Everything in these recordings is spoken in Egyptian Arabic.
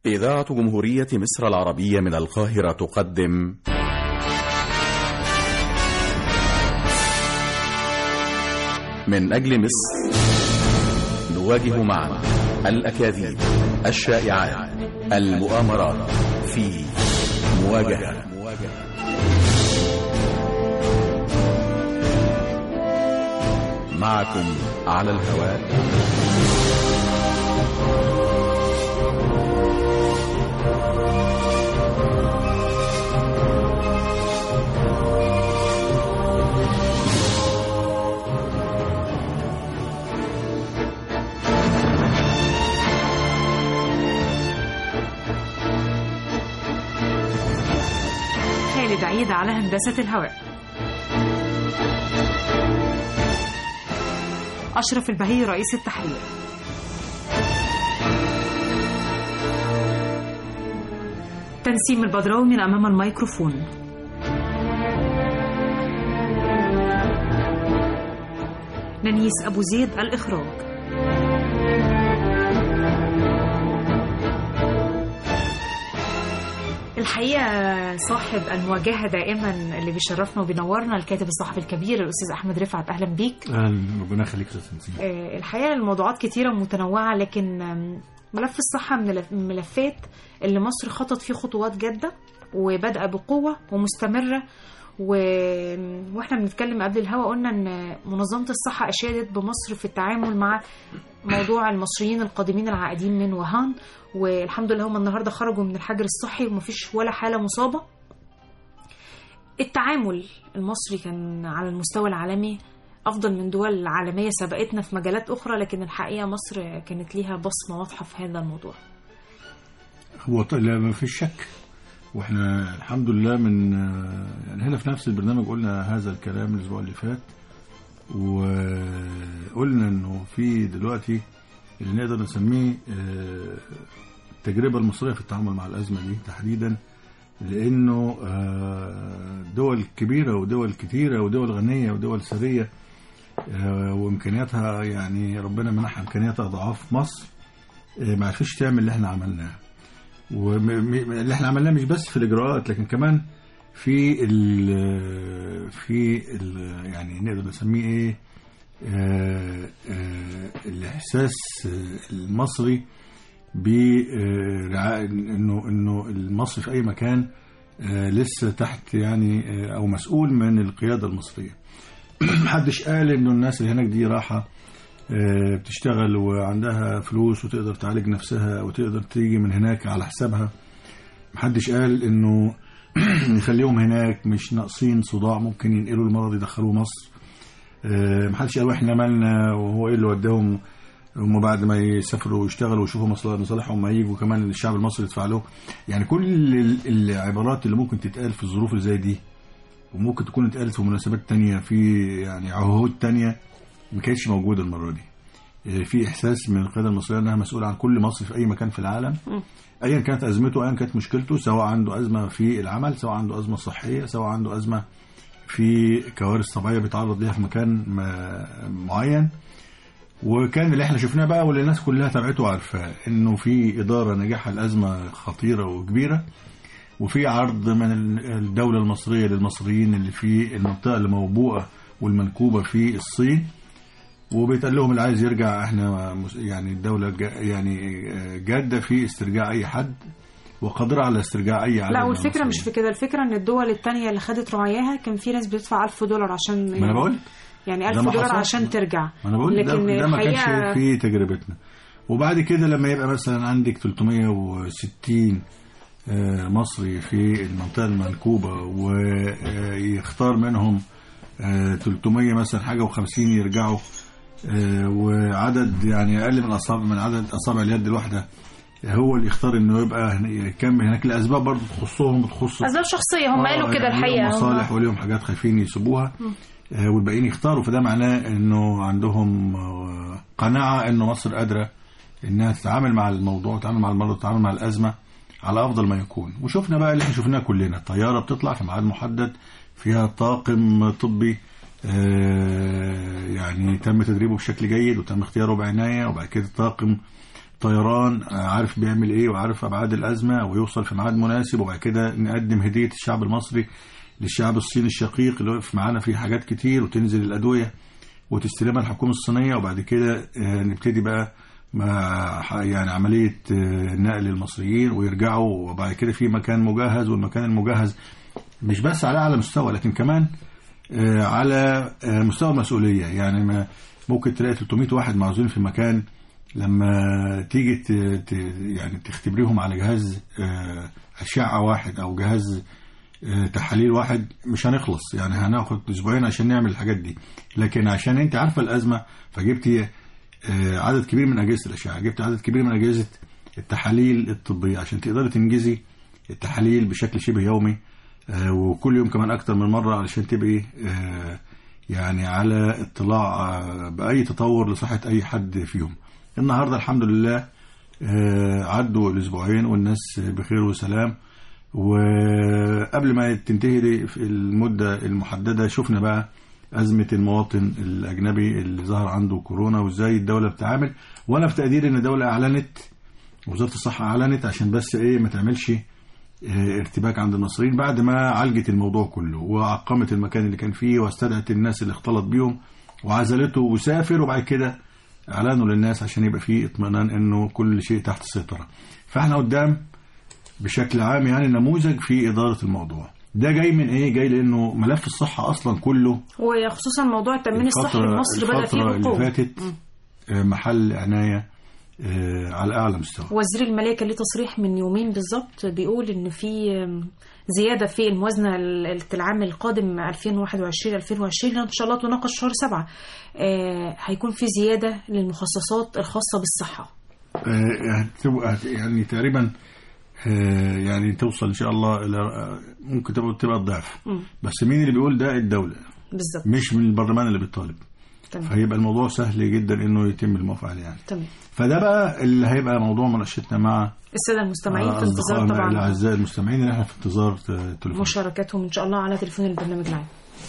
إذاعة جمهورية مصر العربية من القاهرة تقدم من أجل مصر نواجه معا الأكاذيب الشائعات المؤامرات في مواجهة معكم على الهواء خالد عيد على هندسة الهواء أشرف البهي رئيس التحرير تنسيم البدراوي من أمام الميكروفون ننيس أبو زيد الإخراج الحقيقة صاحب المواجهة دائما اللي بيشرفنا وبينورنا الكاتب الصحفي الكبير الأستاذ أحمد رفعت أهلا بيك اهلا ربنا يخليك يا استاذ تنسيم آه، الحقيقة الموضوعات كتيرة ومتنوعة لكن آم، ملف الصحة من الف- من الملفات اللي مصر خطت فيه خطوات جادة وبادئة بقوة ومستمرة و... واحنا بنتكلم قبل الهوا قلنا ان منظمة الصحة اشادت بمصر في التعامل مع موضوع المصريين القادمين العائدين من وهان والحمد لله هم النهارده خرجوا من الحجر الصحي ومفيش ولا حالة مصابة التعامل المصري كان على المستوى العالمي افضل من دول عالميه سبقتنا في مجالات اخرى لكن الحقيقه مصر كانت ليها بصمه واضحه في هذا الموضوع هو ط- لا ما فيش شك واحنا الحمد لله من آه، يعني هنا في نفس البرنامج قلنا هذا الكلام الاسبوع اللي فات وقلنا انه في دلوقتي اللي نقدر نسميه آه، التجربه المصريه في التعامل مع الازمه دي تحديدا لانه آه، دول كبيره ودول كتيره ودول غنيه ودول ثريه آه، وامكانياتها يعني ربنا منحها امكانيات اضعاف مصر آه، ما عرفتش تعمل اللي احنا عملناه واللي احنا عملناه مش بس في الاجراءات لكن كمان في ال في ال يعني نقدر نسميه ايه آه، آه، الاحساس المصري ب آه، رعا- انه انه المصري في اي مكان آه، لسه تحت يعني آه، او مسؤول من القياده المصريه محدش قال انه الناس اللي هناك دي راحه آه، بتشتغل وعندها فلوس وتقدر تعالج نفسها وتقدر تيجي من هناك على حسابها محدش قال انه نخليهم هناك مش ناقصين صداع ممكن ينقلوا المرض يدخلوه مصر آه، محدش قال واحنا مالنا وهو ايه اللي وداهم هم بعد ما يسافروا ويشتغلوا ويشوفوا مصلحة- مصالحهم ما يجوا كمان الشعب المصري يدفع له يعني كل ال- العبارات اللي ممكن تتقال في الظروف اللي زي دي وممكن تكون اتقالت في مناسبات تانية في يعني عهود تانية ما كانتش موجودة المرة دي آه، في إحساس من القيادة المصرية أنها مسؤولة عن كل مصري في أي مكان في العالم أيا كانت أزمته أيا كانت مشكلته سواء عنده أزمة في العمل سواء عنده أزمة صحية سواء عنده أزمة في كوارث طبيعية بيتعرض ليها في مكان ما- معين وكان اللي احنا شفناه بقى واللي الناس كلها تابعته وعارفاه انه في اداره نجاحها الازمه خطيره وكبيره وفي عرض من ال- الدوله المصريه للمصريين اللي في المنطقه الموبوءه والمنكوبه في الصين وبيتقال لهم اللي عايز يرجع احنا مس- يعني الدوله جا- يعني آه، جاده في استرجاع اي حد وقادره على استرجاع اي عدد لا من والفكره المصريين. مش في كده الفكره ان الدول التانية اللي خدت رعاياها كان في ناس بتدفع 1000 دولار عشان ما انا بقول يعني ده 1000 ما دولار حصلش. عشان ترجع ما انا بقول ده, لكن ده ما كانش الحقيقة- في تجربتنا وبعد كده لما يبقى مثلا عندك 360 آه، مصري في المنطقة المنكوبة ويختار منهم آه، 300 مثلا حاجة و50 يرجعوا آه، وعدد يعني أقل من أصابع من عدد أصابع اليد الواحدة هو اللي يختار انه يبقى هن- يكمل هناك الاسباب برضه تخصهم وتخص اسباب شخصيه هم آه، قالوا كده يعني الحقيقه ليهم هم- مصالح وليهم حاجات خايفين يسيبوها آه، والباقيين يختاروا فده معناه انه عندهم آه، قناعه انه مصر قادره انها تتعامل مع الموضوع تتعامل مع المرض تتعامل مع الازمه على افضل ما يكون وشفنا بقى اللي احنا شفناه كلنا طياره بتطلع في ميعاد محدد فيها طاقم طبي آه، يعني تم تدريبه بشكل جيد وتم اختياره بعنايه وبعد كده طاقم الطيران آه، عارف بيعمل ايه وعارف ابعاد الازمه ويوصل في ميعاد مناسب وبعد كده نقدم هديه الشعب المصري للشعب الصيني الشقيق اللي وقف معانا في حاجات كتير وتنزل الادويه وتستلمها الحكومه الصينيه وبعد كده آه، نبتدي بقى مع ح- يعني عمليه آه، نقل المصريين ويرجعوا وبعد كده في مكان مجهز والمكان المجهز مش بس على اعلى مستوى لكن كمان آه، على آه، مستوى المسؤوليه يعني ما ممكن تلاقي 300 واحد معزولين في مكان لما تيجي ت- ت- يعني تختبريهم على جهاز آه، أشعة واحد أو جهاز آه، تحاليل واحد مش هنخلص يعني هناخد أسبوعين عشان نعمل الحاجات دي لكن عشان أنت عارفة الأزمة فجبتي آه، عدد كبير من أجهزة الأشعة جبت عدد كبير من أجهزة التحاليل الطبية عشان تقدري تنجزي التحاليل بشكل شبه يومي آه، وكل يوم كمان أكتر من مرة علشان تبقي آه، يعني على اطلاع آه، بأي تطور لصحة أي حد فيهم النهاردة الحمد لله آه، عدوا الأسبوعين والناس بخير وسلام وقبل ما تنتهي دي في المدة المحددة شفنا بقى أزمة المواطن الأجنبي اللي ظهر عنده كورونا وإزاي الدولة بتعامل وأنا في تقديري إن الدولة أعلنت وزارة الصحة أعلنت عشان بس إيه ما تعملش آه، ارتباك عند المصريين بعد ما عالجت الموضوع كله وعقمت المكان اللي كان فيه واستدعت الناس اللي اختلط بيهم وعزلته وسافر وبعد كده اعلانوا للناس عشان يبقى فيه اطمئنان انه كل شيء تحت السيطره فاحنا قدام بشكل عام يعني نموذج في اداره الموضوع ده جاي من ايه جاي لانه ملف الصحه اصلا كله وخصوصا موضوع التامين الصحي في مصر بدا فيه الفتره اللي بقوه فاتت آه، محل عنايه آه، على اعلى مستوى وزير الماليه كان ليه تصريح من يومين بالظبط بيقول ان في زياده في الموازنه ال- العام القادم 2021 2020 ان شاء الله تناقش شهر سبعة آه، هيكون في زياده للمخصصات الخاصه بالصحه آه، هتبقى يعني تقريبا آه، يعني توصل ان شاء الله الى آه، ممكن تبقى تبقى الضعف مم. بس مين اللي بيقول ده الدوله بالظبط مش من البرلمان اللي بيطالب تمام فهيبقى الموضوع سهل جدا انه يتم الموافقه عليه يعني تمام فده بقى اللي هيبقى موضوع مناقشتنا مع الساده المستمعين في انتظار اصدقائنا طبعا الاعزاء المستمعين اللي احنا في انتظار ت- تليفون مشاركتهم ان شاء الله على تليفون البرنامج العام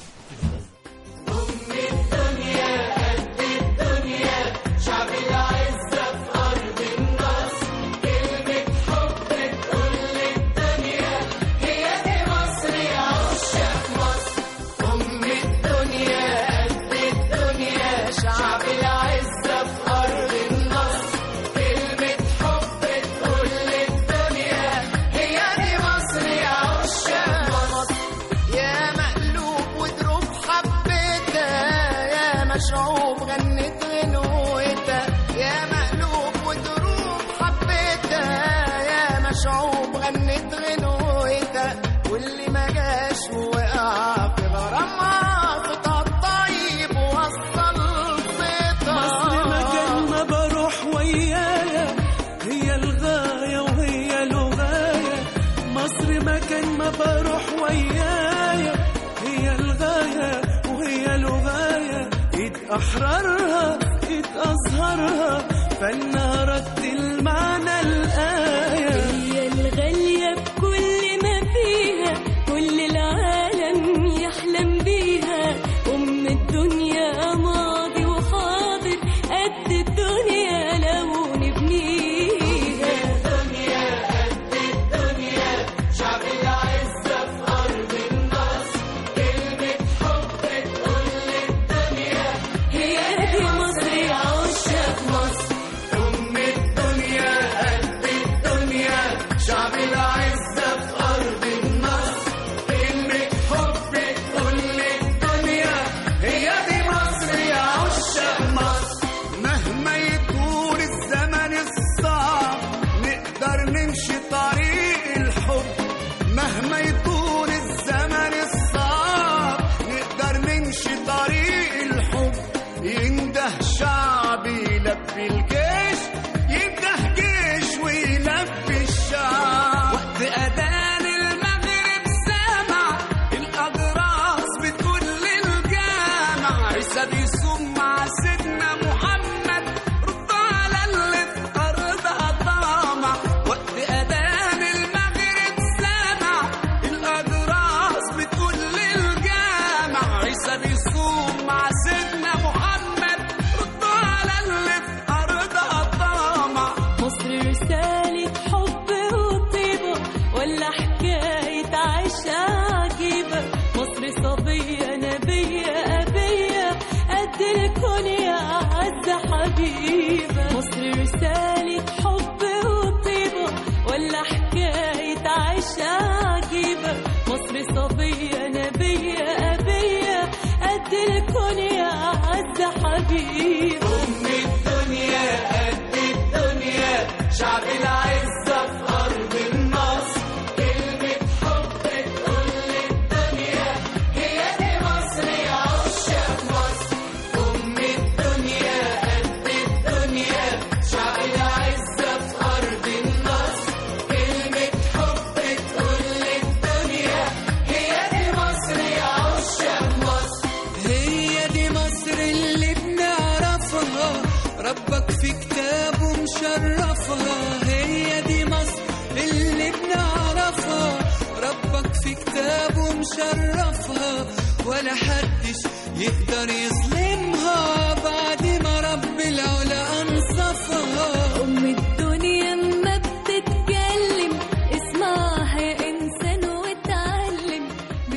يا مقلوب ودروب حبيتها يا مشعوب غنت غنوتها يا مقلوب ودروب حبيتها يا مشعوب غنت غنوتها واللي ما جاش وقع في غرامها صوتها الطيب وصل مصر مكان صيتها ما بروح ويايا هي الغاية وهي الغاية مصر مكان ما بروح ويايا هي الغاية وهي الغاية إيد أحرارها إيد أزهرها فنها رد المعنى الآية هي الغالية بكل ما فيها كل العالم يحلم بيها أم الدنيا ماضي وحاضر قد الدنيا لو نبنيها هي دي مصر يا عشاق مصر أم الدنيا قد الدنيا شعب العزة في أرض النصر كلمة حب كل الدنيا هي دي مصر يا عشاق مصر مهما يكون الزمن الصعب نقدر نمشي طريق الحب مهما يكون الزمن الصعب نقدر نمشي طريق الحب ينده شعب يلبي الجيش ينده جيش ويلبي الشعب وقت أذان المغرب سامع الأجراس بكل الجامع عيسى بيصوم مع سيدنا محمد رد على اللي في أرضها طامع وقت أذان المغرب سامع ولا حكاية عشا عجيبة مصر صبية نبية أبية قد الكون يا أعز حبيب أم الدنيا قد الدنيا شعب العزة في أرض النصر كلمة حب تقول للدنيا هي دي مصر يا عشاق مصر أم الدنيا قد الدنيا شعب العزة في أرض النصر كلمة حب تقول للدنيا هي دي مصر يا عشاق مصر هي دي مصر اللي بنعرفها ربك في كتابه مشرفها هي دي مصر اللي بنعرفها ربك في كتابه مشرفها ولا حدش يقدر يظلمها بعد ما رب العلا انصفها أم الدنيا ما بتتكلم اسمعها يا إنسان واتعلم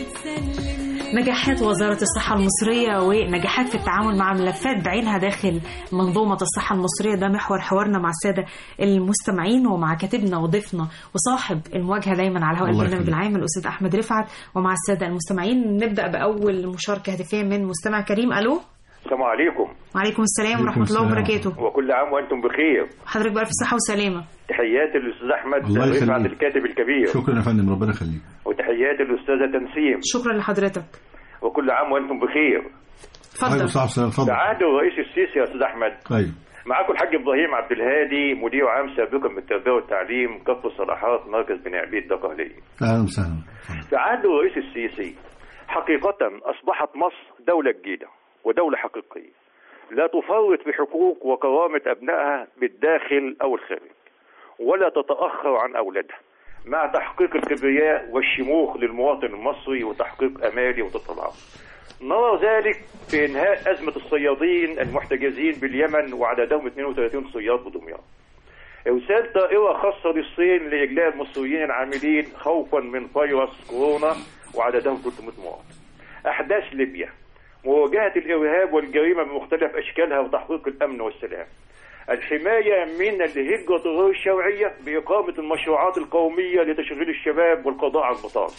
بتسلم نجاحات وزارة الصحة المصرية ونجاحات في التعامل مع ملفات بعينها داخل منظومة الصحة المصرية ده محور حوارنا مع السادة المستمعين ومع كاتبنا وضيفنا وصاحب المواجهة دايما على هواء الله البرنامج يخليك. العام الأستاذ أحمد رفعت ومع السادة المستمعين نبدأ بأول مشاركة هاتفية من مستمع كريم ألو السلام عليكم وعليكم السلام عليكم ورحمة الله السلام. وبركاته وكل عام وانتم بخير حضرتك بألف صحة وسلامة تحياتي للاستاذ احمد الله يخليك. رفعت الكاتب الكبير شكرا يا فندم ربنا يخليك وتحياتي للاستاذه تنسيم شكرا لحضرتك وكل عام وانتم بخير عليكم اتفضل الصحة والسلام اتفضل بعهد الرئيس السيسي يا استاذ احمد طيب معكم الحاج ابراهيم عبد الهادي مدير عام سابقا من التربيه والتعليم كفر صلاحات مركز بني عبيد دقهليه اهلا وسهلا اتفضل. في عهد الرئيس السيسي حقيقة أصبحت مصر دولة جديدة ودولة حقيقية لا تفرط في حقوق وكرامة أبنائها بالداخل أو الخارج ولا تتأخر عن أولادها مع تحقيق الكبرياء والشموخ للمواطن المصري وتحقيق أمالي وتطلعات نرى ذلك في إنهاء أزمة الصيادين المحتجزين باليمن وعددهم 32 صياد بدمياط إرسال طائرة خاصة للصين لإجلاء المصريين العاملين خوفا من فيروس كورونا وعددهم 300 مواطن. أحداث ليبيا مواجهة الإرهاب والجريمة بمختلف أشكالها وتحقيق الأمن والسلام. الحماية من الهجرة غير الشرعية بإقامة المشروعات القومية لتشغيل الشباب والقضاء على البطالة.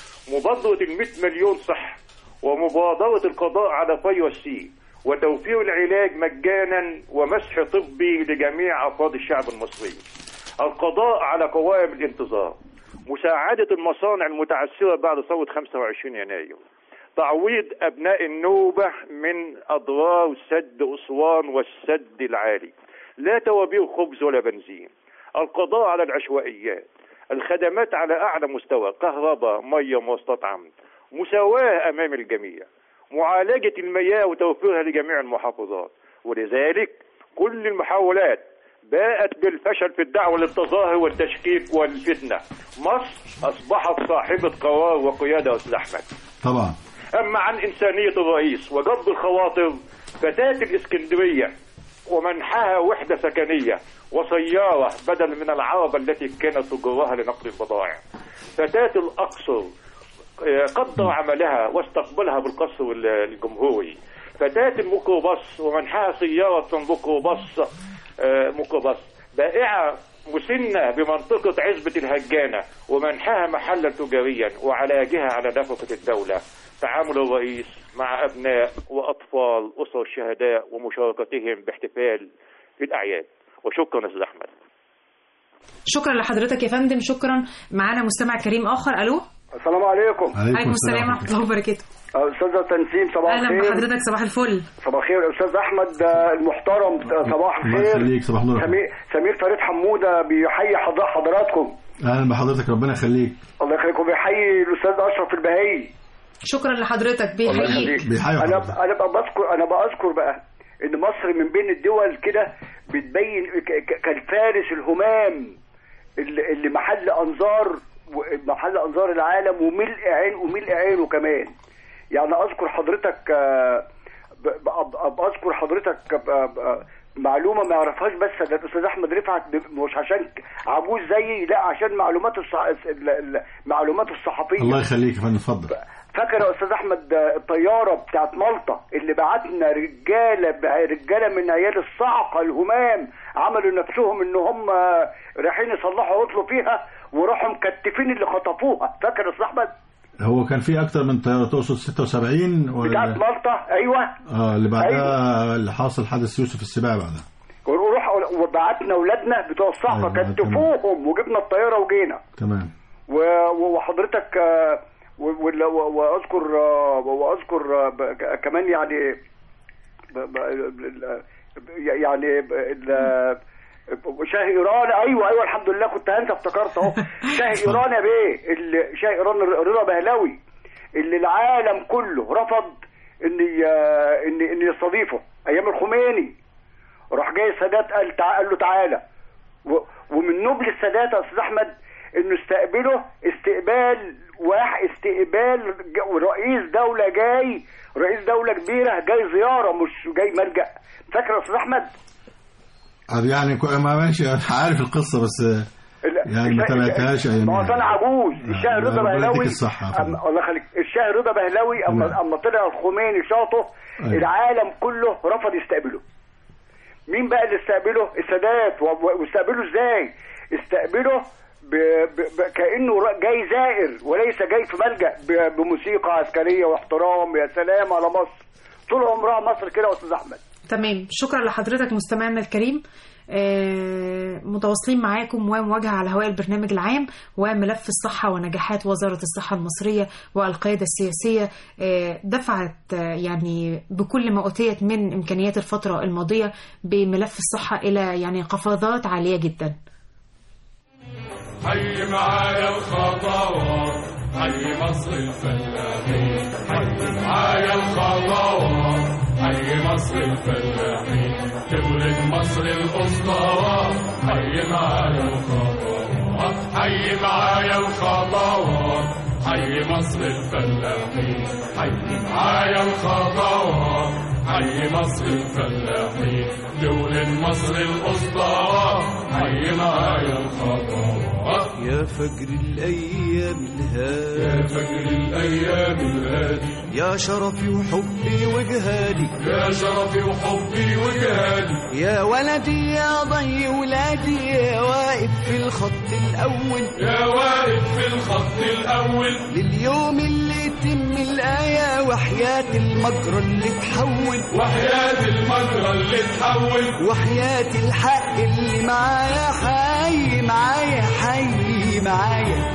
مبادرة ال 100 مليون صح ومبادرة القضاء على فيروس سي وتوفير العلاج مجانا ومسح طبي لجميع أفراد الشعب المصري القضاء على قوائم الانتظار مساعدة المصانع المتعثرة بعد ثورة 25 يناير تعويض أبناء النوبة من أضرار سد أسوان والسد العالي لا توابير خبز ولا بنزين القضاء على العشوائيات الخدمات على أعلى مستوى كهرباء مية مواصلات عامة مساواة أمام الجميع معالجة المياه وتوفيرها لجميع المحافظات ولذلك كل المحاولات باءت بالفشل في الدعوة للتظاهر والتشكيك والفتنة مصر أصبحت صاحبة قرار وقيادة أستاذ أحمد طبعا أما عن إنسانية الرئيس وجبر الخواطر فتاة الإسكندرية ومنحها وحدة سكنية وسيارة بدل من العربة التي كانت تجرها لنقل البضائع فتاة الأقصر آه، قدر عملها واستقبلها بالقصر ال- الجمهوري فتاة الميكروباص ومنحها سيارة ميكروباص آه، ميكروباص بائعة مسنة بمنطقة عزبة الهجانة ومنحها محلا تجاريا وعلاجها على نفقة الدولة تعامل الرئيس مع أبناء وأطفال أسر الشهداء ومشاركتهم باحتفال في الأعياد وشكرا أستاذ أحمد شكرا لحضرتك يا فندم شكرا معانا مستمع كريم آخر ألو السلام عليكم عليكم السلام ورحمة الله وبركاته استاذه تنسيم صباح أهلا الخير بحضرتك صباح الفل صباح الخير استاذ احمد آه، المحترم آه، صباح الله الخير يخليك صباح النور سمير سمير فريد حموده بيحيي حضر حضراتكم اهلا بحضرتك ربنا يخليك الله يخليكم بيحيي الاستاذ اشرف البهائي شكرا لحضرتك الله بيحييك يخليك بيحيوا انا حضرتك. انا بقى بذكر انا بذكر بقى ان مصر من بين الدول كده بتبين ك- ك- كالفارس الهمام اللي اللي محل انظار و- محل انظار العالم وملء عين وملء عينه كمان يعني اذكر حضرتك آه، ب- ب- ب- اذكر حضرتك ب- ب- معلومه ما يعرفهاش بس ده الاستاذ احمد رفعت ب- مش عشان عجوز زيي لا عشان معلومات الصح... ال- ال- معلومات الصحفيه الله يخليك يا فندم اتفضل فاكر يا استاذ احمد آه، الطياره بتاعت مالطا اللي بعتنا رجاله رجاله من عيال الصعقه الهمام عملوا نفسهم ان هم رايحين يصلحوا عطلوا فيها وراحوا مكتفين اللي خطفوها فاكر يا استاذ احمد هو كان في اكتر من طياره تقصد 76 بتاعت ولا مالطا ايوه اه اللي بعدها اللي حاصل حدث يوسف السباع بعدها ونروح وبعتنا اولادنا بتوع الصحبه أيوة، كتفوهم وجبنا الطياره وجينا تمام و- و- وحضرتك آه، و- وال- و- واذكر آه، واذكر آه، ب- ك- كمان يعني ب- ب- ال- يعني ب- ال- شاه ايران ايوه ايوه الحمد لله كنت هنسى افتكرت اهو شاه ايران يا بيه ال- شاه ايران رضا بهلوي اللي العالم كله رفض ان ي- ان ان يستضيفه ايام الخميني راح جاي السادات قال تع... قال له تعالى و... ومن نبل السادات يا استاذ احمد انه استقبله استقبال واحد استقبال ج- رئيس دوله جاي رئيس دوله كبيره جاي زياره مش جاي ملجا فاكر يا استاذ احمد يعني كو- ما ماشي أنا عارف القصه بس ال- يعني ما الشاه- تابعتهاش أيام ما هو يعني. انا عجوز نعم. الشاه رضا ربنا يديك بهلوي الصحة يا فندم. أما- الله يخليك الشاه رضا بهلوي اما نعم. اما طلع الخميني شاطه أيوة. العالم كله رفض يستقبله مين بقى اللي استقبله السادات و- و- واستقبله ازاي استقبله ب... ب... ب... كانه ر- جاي زائر وليس جاي في ملجا ب... بموسيقى عسكريه واحترام يا سلام على مصر طول عمرها مصر كده يا استاذ احمد تمام شكرا لحضرتك مستمعنا الكريم آه، متواصلين معاكم ومواجهة على هواء البرنامج العام وملف الصحة ونجاحات وزارة الصحة المصرية والقيادة السياسية آه، دفعت آه، يعني بكل ما أوتيت من إمكانيات الفترة الماضية بملف الصحة إلى يعني قفزات عالية جدا حي معايا الخطوات حي مصر الفلاحين حي معايا الخطوات حي مصر الفلاحين تولد مصر الأسطورات حي معايا الخطوات حي معايا الخطوات حي مصر الفلاحين حي معايا الخطوات حي مصر الفلاحين تولد مصر الأسطورات حي معايا الخطوات يا فجر الأيام الهادي يا فجر الأيام الهادي يا شرفي وحبي وجهادي يا شرفي وحبي وجهادي يا ولدي يا ضي ولادي يا واقف في الخط الأول يا واقف في الخط الأول لليوم اللي يتم الآية وحياة المجرى اللي تحول وحياة المجرى اللي تحول وحياة الحق اللي معايا حي معايا حي معايا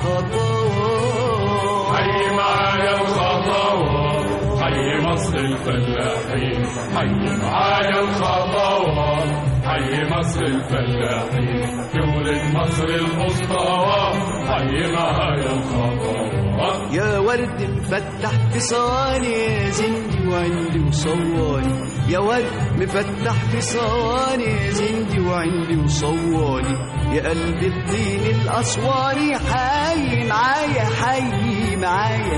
خطوات حي معايا الخطوات حي مصر الفلاحين حي معايا الخطوات حي مصر الفلاحين تولد مصر الأسطورات حي معايا الخطوات يا ورد مفتح في صواني يا زندي وعندي وصواني يا ورد مفتح في صواني يا زندي وعندي وصواني يا قلب الدين الأسواني حي معايا حي معايا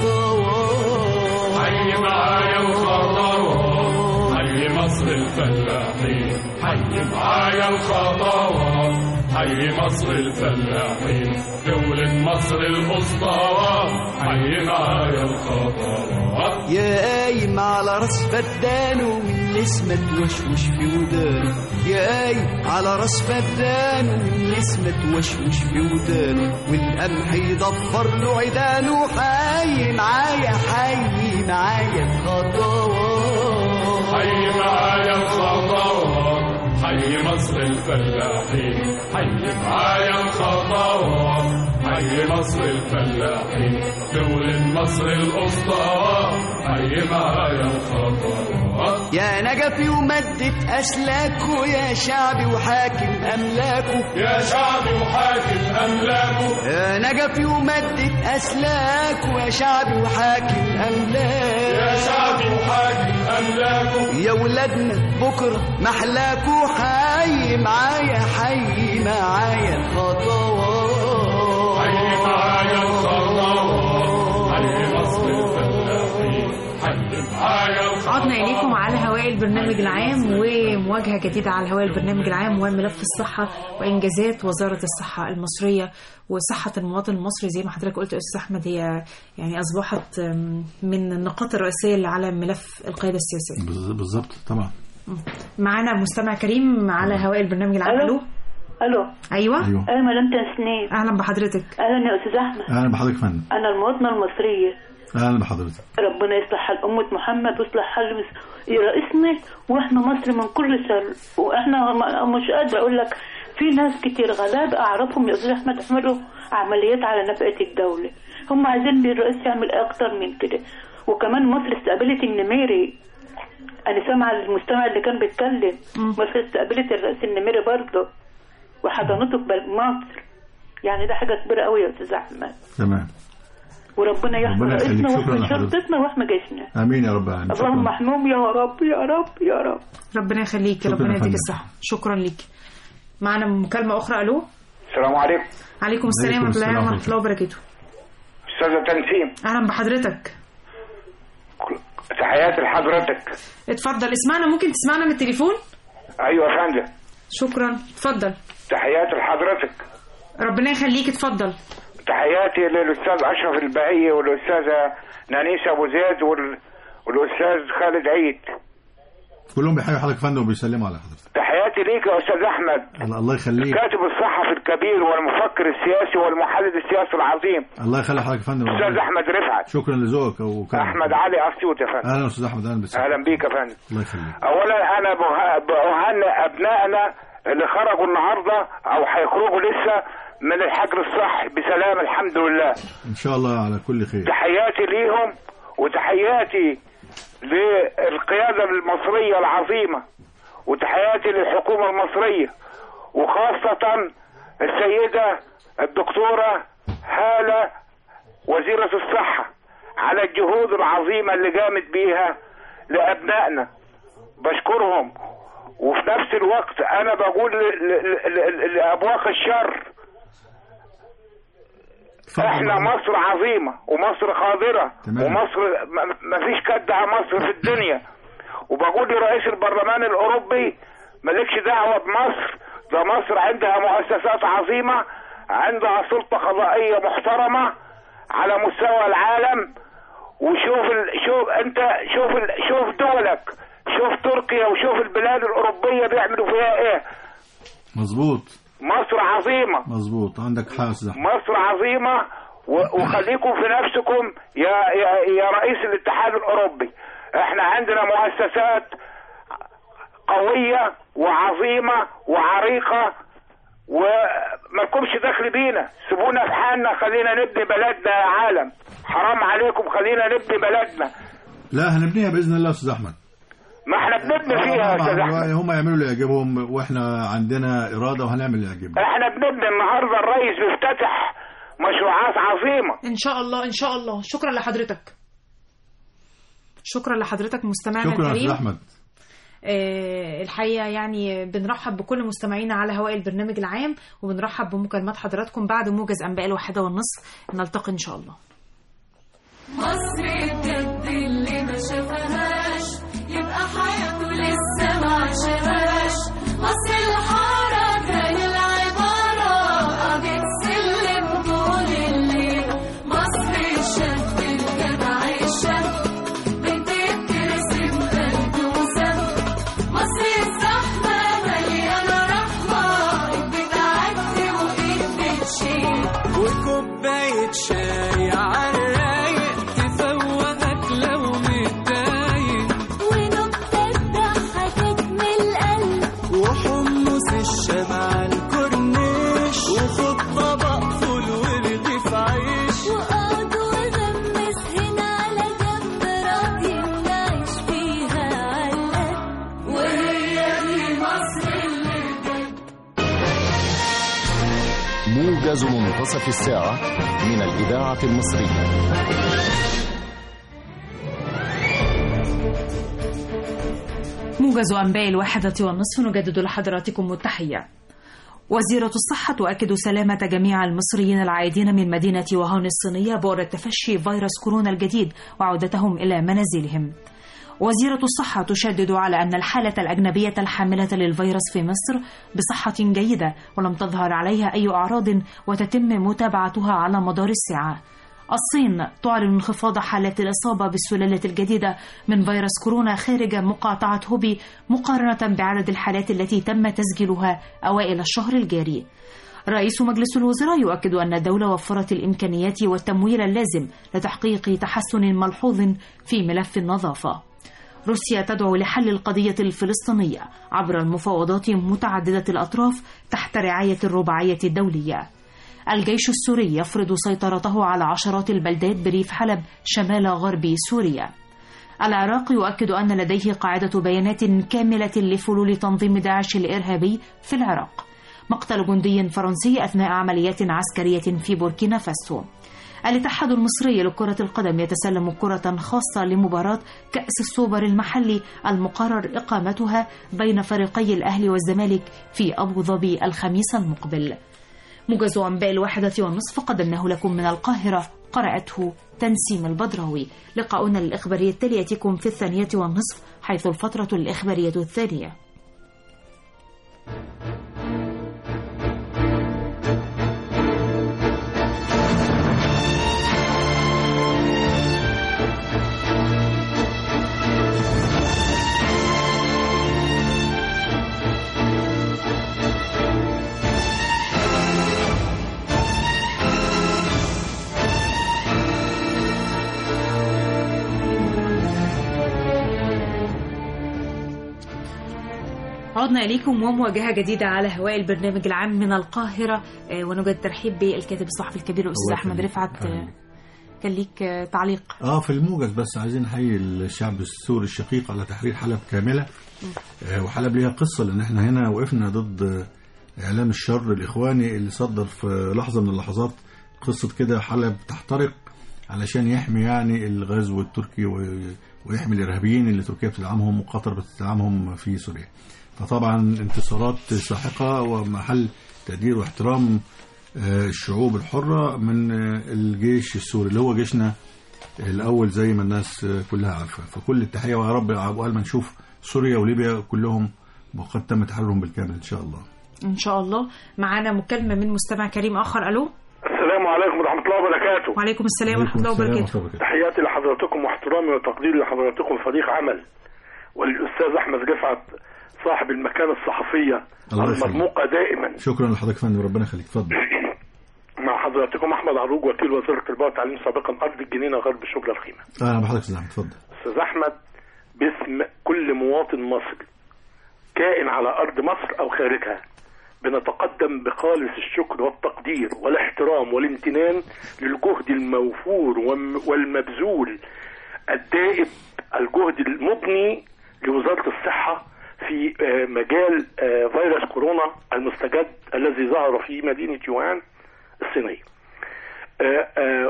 خطوات حي معايا الخطوات حي مصر الفلاحين حي معايا الخطوات حي مصر الفلاحين دولة مصر الأسطورات حي معايا الخطوات يا قايم على راس فدان واللي اسمه توشوش في ودانه يا قايم على راس فدان واللي اسمه توشوش في ودانه والقمح يضفر له عيدانه حي معايا حي معايا خطوات حي معايا الخطوات حي مصر الفلاحين حي معايا الخطوات حي مصر الفلاحين دولة مصر الأسطورات حي معايا الخطوات يا نجفي ومدة أسلاكه يا شعبي وحاكم أملاكه يا شعبي وحاكم أملاكه يا نجفي ومدة أسلاكه يا شعبي وحاكم يا أملاكه شعبي وحاكم أملاكه يا ولادنا بكرة محلاكوا حي معايا حي معايا خطوات حي معايا الخطوات حي مصر الفلاحين حي معايا الخطوات عدنا إليكم على هواء البرنامج العام ومواجهة جديدة على هواء البرنامج العام وملف الصحة وإنجازات وزارة الصحة المصرية وصحة المواطن المصري زي ما حضرتك قلت يا أستاذ أحمد هي يعني أصبحت أم، من النقاط الرئيسية اللي على ملف القيادة السياسية بز- بالظبط طبعا معانا مستمع كريم على هواء البرنامج العام ألو. الو الو ايوه ايوه انا مدام تسنيم اهلا بحضرتك اهلا يا استاذ احمد اهلا بحضرتك يا فندم انا المواطنه المصريه اهلا بحضرتك ربنا يصلح حال أمة محمد ويصلح حال مس- رئيسنا وإحنا مصر من كل سر وإحنا م- مش قادرة أقول لك في ناس كتير غلابة أعرفهم يا أستاذ أحمد عملوا عمليات على نفقة الدولة هم عايزين الرئيس يعمل أكتر من كده وكمان مصر استقبلت النميري أنا سامعة المستمع اللي كان بيتكلم مصر استقبلت الرئيس النميري برضه وحضنته في بلد مصر يعني ده حاجة كبيرة قوي يا أستاذ أحمد تمام وربنا يحمي ربنا يخليك. رئيسنا شكراً واحمي لحضرتك. شرطتنا واحمي جيشنا امين يا رب العالمين اللهم شكرا احميهم يا رب يا رب يا رب ربنا يخليك شكراً ربنا يا يديك فندم. الصحه شكرا ليك معانا مكالمه اخرى الو السلام عليكم عليكم السلام عليكم ورحمه الله السلام ورحمه الله وبركاته استاذه تنسيم اهلا بحضرتك تحياتي لحضرتك اتفضل اسمعنا ممكن تسمعنا من التليفون ايوه يا فندم شكرا اتفضل تحياتي لحضرتك ربنا يخليك اتفضل تحياتي للاستاذ اشرف البهيه والاستاذه نانيس ابو زيد وال... والاستاذ خالد عيد كلهم بيحيوا حضرتك يا فندم وبيسلموا على حضرتك تحياتي ليك يا استاذ احمد الله- الله يخليك الكاتب الصحفي الكبير والمفكر السياسي والمحلل السياسي العظيم الله يخلي حضرتك يا فندم استاذ احمد رفعت شكرا لذوقك وكرمك احمد علي اسيوط يا فندم اهلا استاذ احمد اهلا بك اهلا بيك يا فندم الله يخليك اولا انا به- بهنئ ابنائنا اللي خرجوا النهارده او هيخرجوا لسه من الحجر الصحي بسلام الحمد لله ان شاء الله على كل خير تحياتي ليهم وتحياتي للقيادة المصرية العظيمة وتحياتي للحكومة المصرية وخاصة السيدة الدكتورة هالة وزيرة الصحة على الجهود العظيمة اللي قامت بيها لأبنائنا بشكرهم وفي نفس الوقت أنا بقول ل- ل- ل- لأبواق الشر احنا مصر عظيمة ومصر قادرة تمام. ومصر ما- ما فيش كد على مصر في الدنيا وبقول لرئيس البرلمان الاوروبي مالكش دعوة بمصر ده مصر عندها مؤسسات عظيمة عندها سلطة قضائية محترمة على مستوى العالم وشوف ال... شوف انت شوف ال... شوف دولك شوف تركيا وشوف البلاد الاوروبية بيعملوا فيها ايه مظبوط مصر عظيمة مظبوط عندك حق يا استاذ احمد مصر عظيمة و- وخليكم في نفسكم يا يا يا رئيس الاتحاد الاوروبي احنا عندنا مؤسسات قوية وعظيمة وعريقة وما لكمش دخل بينا سيبونا في حالنا خلينا نبني بلدنا يا عالم حرام عليكم خلينا نبني بلدنا لا هنبنيها باذن الله يا استاذ احمد ما احنا بنبني فيها يا استاذ احمد هم يعملوا اللي يعجبهم واحنا عندنا اراده وهنعمل اللي يعجبنا احنا بنبني النهارده الرئيس بيفتتح مشروعات عظيمة ان شاء الله ان شاء الله شكرا لحضرتك شكرا لحضرتك مستمعنا شكرا يا الكريم استاذ احمد آه، الحقيقة يعني بنرحب بكل مستمعينا على هواء البرنامج العام وبنرحب بمكالمات حضراتكم بعد موجز أنباء الواحدة والنصف نلتقي إن شاء الله مصر بجد اللي ما شافهاش يبقى حياته لسه ما عاشهاش مصر الحارة زي العبارة قضية سلم طول الليل مصر الشاب الجدع الشاب بتترسم بلدوسة مصر الزحمة مليانة رحمة إيد بتعدي وإيد بتشيل وكوباية شاي عالرايق تفوقك لو متضايق ونكتة تضحكك من القلب وحمص الشمع الكورنيش وخد طبق فول ورغيف عيش وقعد وغمس هنا على جنب راضي نعيش فيها علقة وهي دي مصر اللي بجد موجز منتصف الساعة من الإذاعة المصرية موجز أنباء الواحدة والنصف نجدد لحضراتكم التحية وزيرة الصحة تؤكد سلامة جميع المصريين العائدين من مدينة وهان الصينية بعد تفشي فيروس كورونا الجديد وعودتهم إلى منازلهم وزيرة الصحة تشدد على أن الحالة الأجنبية الحاملة للفيروس في مصر بصحة جيدة ولم تظهر عليها أي أعراض وتتم متابعتها على مدار الساعة الصين تعلن انخفاض حالات الإصابة بالسلالة الجديدة من فيروس كورونا خارج مقاطعة هوبي مقارنة بعدد الحالات التي تم تسجيلها أوائل الشهر الجاري رئيس مجلس الوزراء يؤكد أن الدولة وفرت الإمكانيات والتمويل اللازم لتحقيق تحسن ملحوظ في ملف النظافة روسيا تدعو لحل القضية الفلسطينية عبر المفاوضات متعددة الأطراف تحت رعاية الرباعية الدولية الجيش السوري يفرض سيطرته على عشرات البلدات بريف حلب شمال غرب سوريا العراق يؤكد أن لديه قاعدة بيانات كاملة لفلول تنظيم داعش الإرهابي في العراق مقتل جندي فرنسي أثناء عمليات عسكرية في بوركينا فاسو الاتحاد المصري لكرة القدم يتسلم كرة خاصة لمباراة كأس السوبر المحلي المقرر إقامتها بين فريقي الأهلي والزمالك في أبو ظبي الخميس المقبل موجز أنباء الواحدة والنصف قدمناه لكم من القاهرة قرأته تنسيم البدراوي لقاؤنا الإخباري التالي يأتيكم في الثانية والنصف حيث الفترة الإخبارية الثانية عدنا إليكم ومواجهة جديدة على هواء البرنامج العام من القاهرة آه، ونوجد ترحيب بالكاتب الصحفي الكبير الأستاذ الله أحمد يخليك. رفعت آه، أهلاً. كان ليك آه، تعليق اه في الموجز بس عايزين نحيي الشعب السوري الشقيق على تحرير حلب كامله آه وحلب ليها قصه لان احنا هنا وقفنا ضد آه، اعلام الشر الاخواني اللي صدر في لحظه من اللحظات قصه كده حلب تحترق علشان يحمي يعني الغزو التركي و- ويحمي الارهابيين اللي تركيا بتدعمهم وقطر بتدعمهم في سوريا فطبعا انتصارات ساحقه ومحل تقدير واحترام آه، الشعوب الحره من آه، الجيش السوري اللي هو جيشنا الاول زي ما الناس كلها عارفه فكل التحيه ويا رب عقبال ما نشوف سوريا وليبيا كلهم وقد تم تحررهم بالكامل ان شاء الله إن شاء الله معانا مكالمة من مستمع كريم آخر ألو السلام عليكم ورحمة الله وبركاته وعليكم السلام ورحمة الله وبركاته تحياتي لحضراتكم واحترامي وتقديري لحضراتكم فريق عمل وللأستاذ أحمد رفعت صاحب المكانة الصحفية الله يخليك. المرموقة دائما شكرا لحضرتك يا فندم ربنا يخليك اتفضل مع حضراتكم أحمد عروج وكيل وزارة التربية والتعليم سابقا أرض الجنينة غرب شبرا الخيمة اهلا بحضرتك استاذ احمد اتفضل أستاذ أحمد باسم كل مواطن مصري كائن على أرض مصر أو خارجها بنتقدم بخالص الشكر والتقدير والاحترام والامتنان للجهد الموفور والم- والمبذول الدائب الجهد المبني لوزارة الصحة في آه، مجال آه، فيروس كورونا المستجد الذي ظهر في مدينة يوان الصينية آه، آه،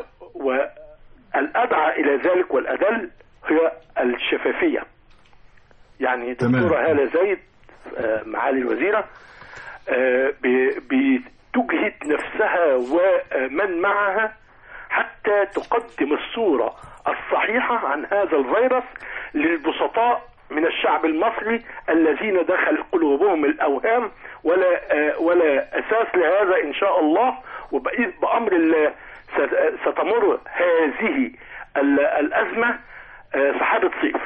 والأدعى إلى ذلك والأدل هي الشفافية يعني تمام. دكتورة هالة زايد آه، معالي الوزيرة آه، ب- بتجهد نفسها ومن معها حتى تقدم الصورة الصحيحة عن هذا الفيروس للبسطاء من الشعب المصري الذين دخل قلوبهم الأوهام ولا آه، ولا أساس لهذا إن شاء الله وبإذ بأمر الله ست- ستمر هذه ال- الأزمة آه، سحابة صيف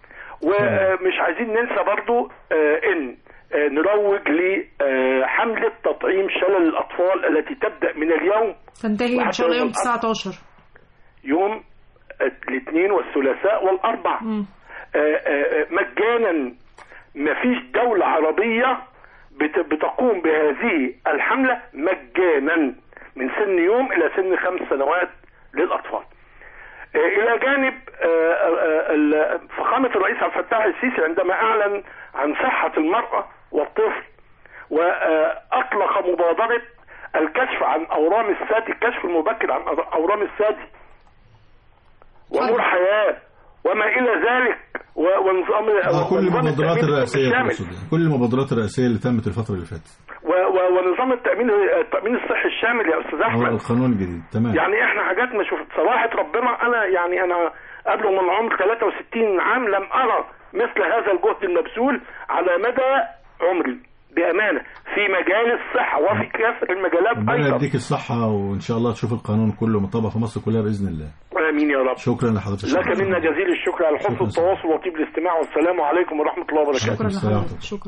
ومش عايزين ننسى برضو آه، ان آه، نروج لحملة تطعيم شلل الأطفال التي تبدأ من اليوم تنتهي إن وحتى شاء الله يوم يوم الأربعاء. 19 يوم الاثنين والثلاثاء والأربع مم. آه، آه، مجانا ما فيش دولة عربية بت- بتقوم بهذه الحملة مجانا من سن يوم إلى سن خمس سنوات للأطفال آه، إلى جانب آه، آه، ال- فخامة الرئيس عبد الفتاح السيسي عندما أعلن عن صحة المرأة والطفل وأطلق مبادرة الكشف عن أورام الثدي الكشف المبكر عن أورام الثدي ونور حياة وما إلى ذلك و- ونظام آه، كل ونظام المبادرات التأمين الرئاسيه الشامل. تقصد يعني. كل المبادرات الرئاسيه اللي تمت الفتره اللي فاتت و- و- ونظام التأمين التأمين الصحي الشامل يا أستاذ هو أحمد القانون الجديد تمام يعني احنا حاجات ما شفت صراحة ربنا انا يعني انا قبل من عمر 63 عام لم ارى مثل هذا الجهد المبذول على مدى عمري بامانه في مجال الصحه وفي كافه المجالات ربنا ايضا يديك الصحة وإن شاء الله تشوف القانون كله مطبق في مصر كلها بإذن الله امين يا رب شكرا لحضرتك لك منا جزيل الشكر على حسن التواصل وطيب الاستماع والسلام عليكم ورحمه الله وبركاته شكرا لحضرتك شكرا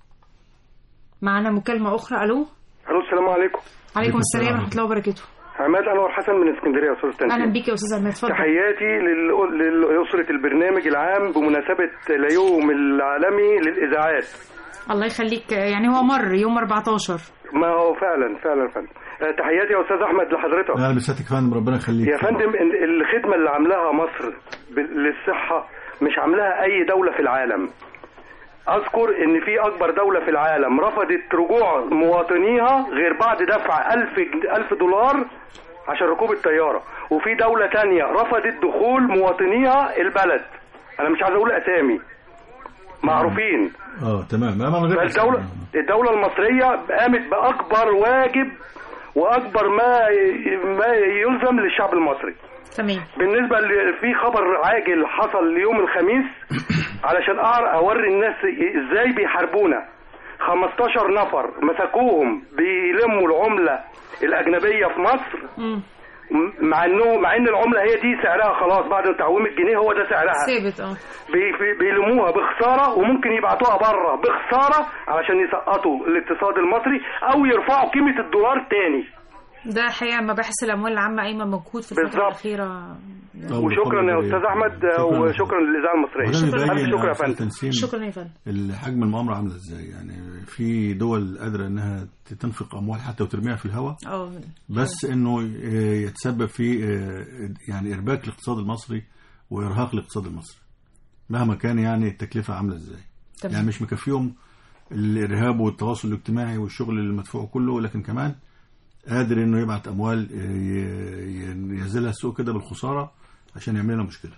معنا مكالمة أخرى ألو الو السلام عليكم عليكم السلام ورحمة الله وبركاته عماد انور حسن من اسكندريه يا استاذ تنسيق أهلا بيك يا أستاذ عماد اتفضل تحياتي لل- لأسرة البرنامج العام بمناسبة اليوم العالمي للإذاعات الله يخليك يعني هو مر يوم 14 ما هو فعلا فعلا فعلا آه، تحياتي يا أستاذ أحمد لحضرتك أهلا بسيادتك يا فندم ربنا يخليك يا فندم ال- الخدمة اللي عاملاها مصر بال- للصحة مش عاملاها أي دولة في العالم أذكر إن في أكبر دولة في العالم رفضت رجوع مواطنيها غير بعد دفع ألف جن- ألف دولار عشان ركوب الطيارة وفي دولة تانية رفضت دخول مواطنيها البلد أنا مش عايز أقول أسامي معروفين اه تمام ما من غير فالدولة الدولة المصرية قامت بأكبر واجب وأكبر ما ما يلزم للشعب المصري تمام بالنسبة ل- في خبر عاجل حصل يوم الخميس علشان أعرف أوري الناس إزاي بيحاربونا 15 نفر مسكوهم بيلموا العملة الأجنبية في مصر مم. م- مع انه مع ان العمله هي دي سعرها خلاص بعد تعويم الجنيه هو ده سعرها ثابت اه بي- بي- بيلموها بخساره وممكن يبعتوها بره بخساره علشان يسقطوا الاقتصاد المصري او يرفعوا قيمه الدولار تاني ده حقيقة مباحث الأموال العامة أيمن مجهود في الفترة بالظبط. الأخيرة وشكرا يا استاذ احمد وشكرا للاذاعه المصريه وده الف بيبين شكرا يا في فندم التنسيق شكرا يا فندم حجم المؤامرة عاملة ازاي يعني في دول قادرة انها تنفق اموال حتى وترميها في الهواء اه بس انه يتسبب في يعني ارباك الاقتصاد المصري وارهاق الاقتصاد المصري مهما كان يعني التكلفة عاملة ازاي تمام. يعني مش مكفيهم الارهاب والتواصل الاجتماعي والشغل المدفوع كله لكن كمان قادر انه يبعت اموال ي- ينزلها السوق كده بالخسارة عشان يعمل لنا مشكلة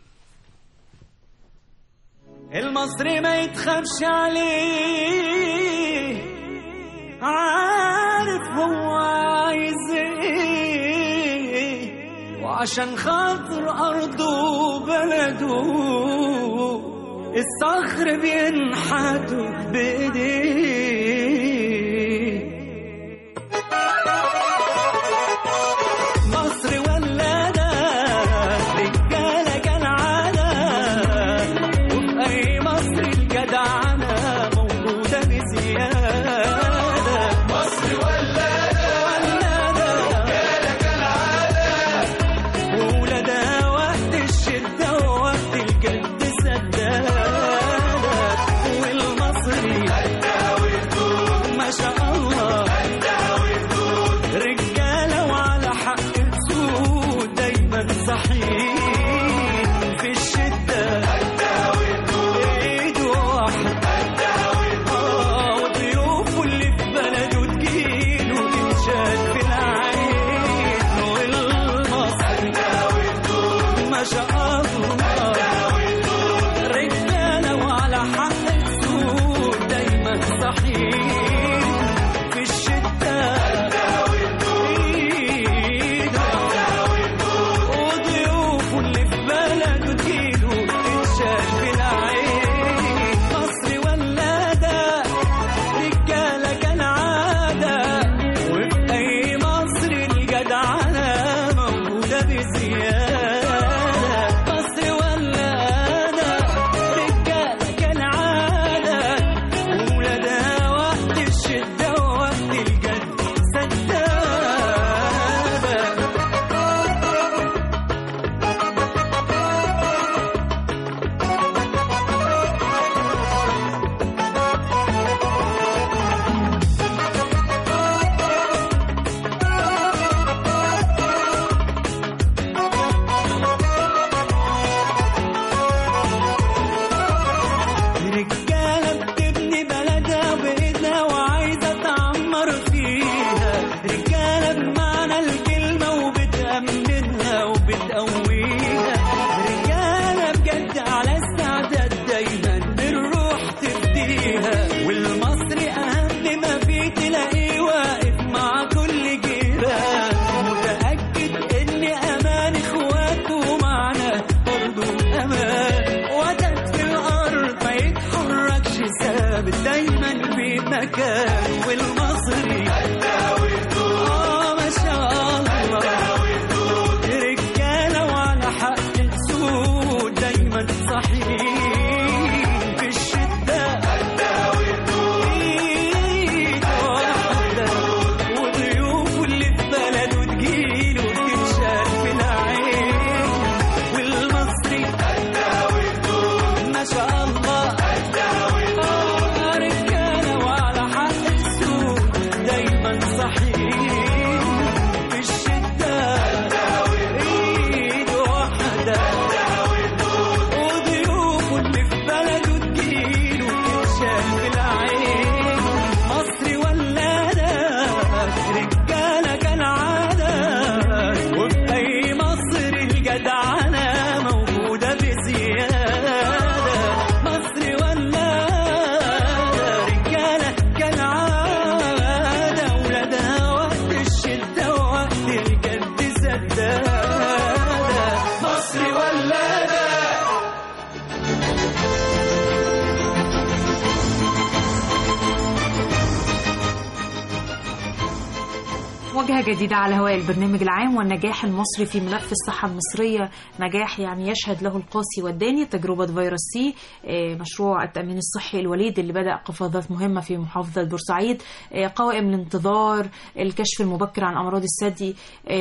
المصري ما يتخافش عليه عارف هو عايز ايه وعشان خاطر ارضه وبلده الصخر بينحت بايديه مصر ولادة رجالة كالعادة وفي أي مصر الجدعنة موجودة بزيادة مصر ولادة رجالة كالعادة وولادها وقت الشدة ووقت الجد سدادة والمصري مواجهة جديدة على هواء البرنامج العام والنجاح المصري في ملف الصحة المصرية نجاح يعني يشهد له القاسي والداني تجربة فيروس سي آه، مشروع التأمين الصحي الوليد اللي بدأ قفازات مهمة في محافظة بورسعيد آه، قوائم الانتظار الكشف المبكر عن أمراض الثدي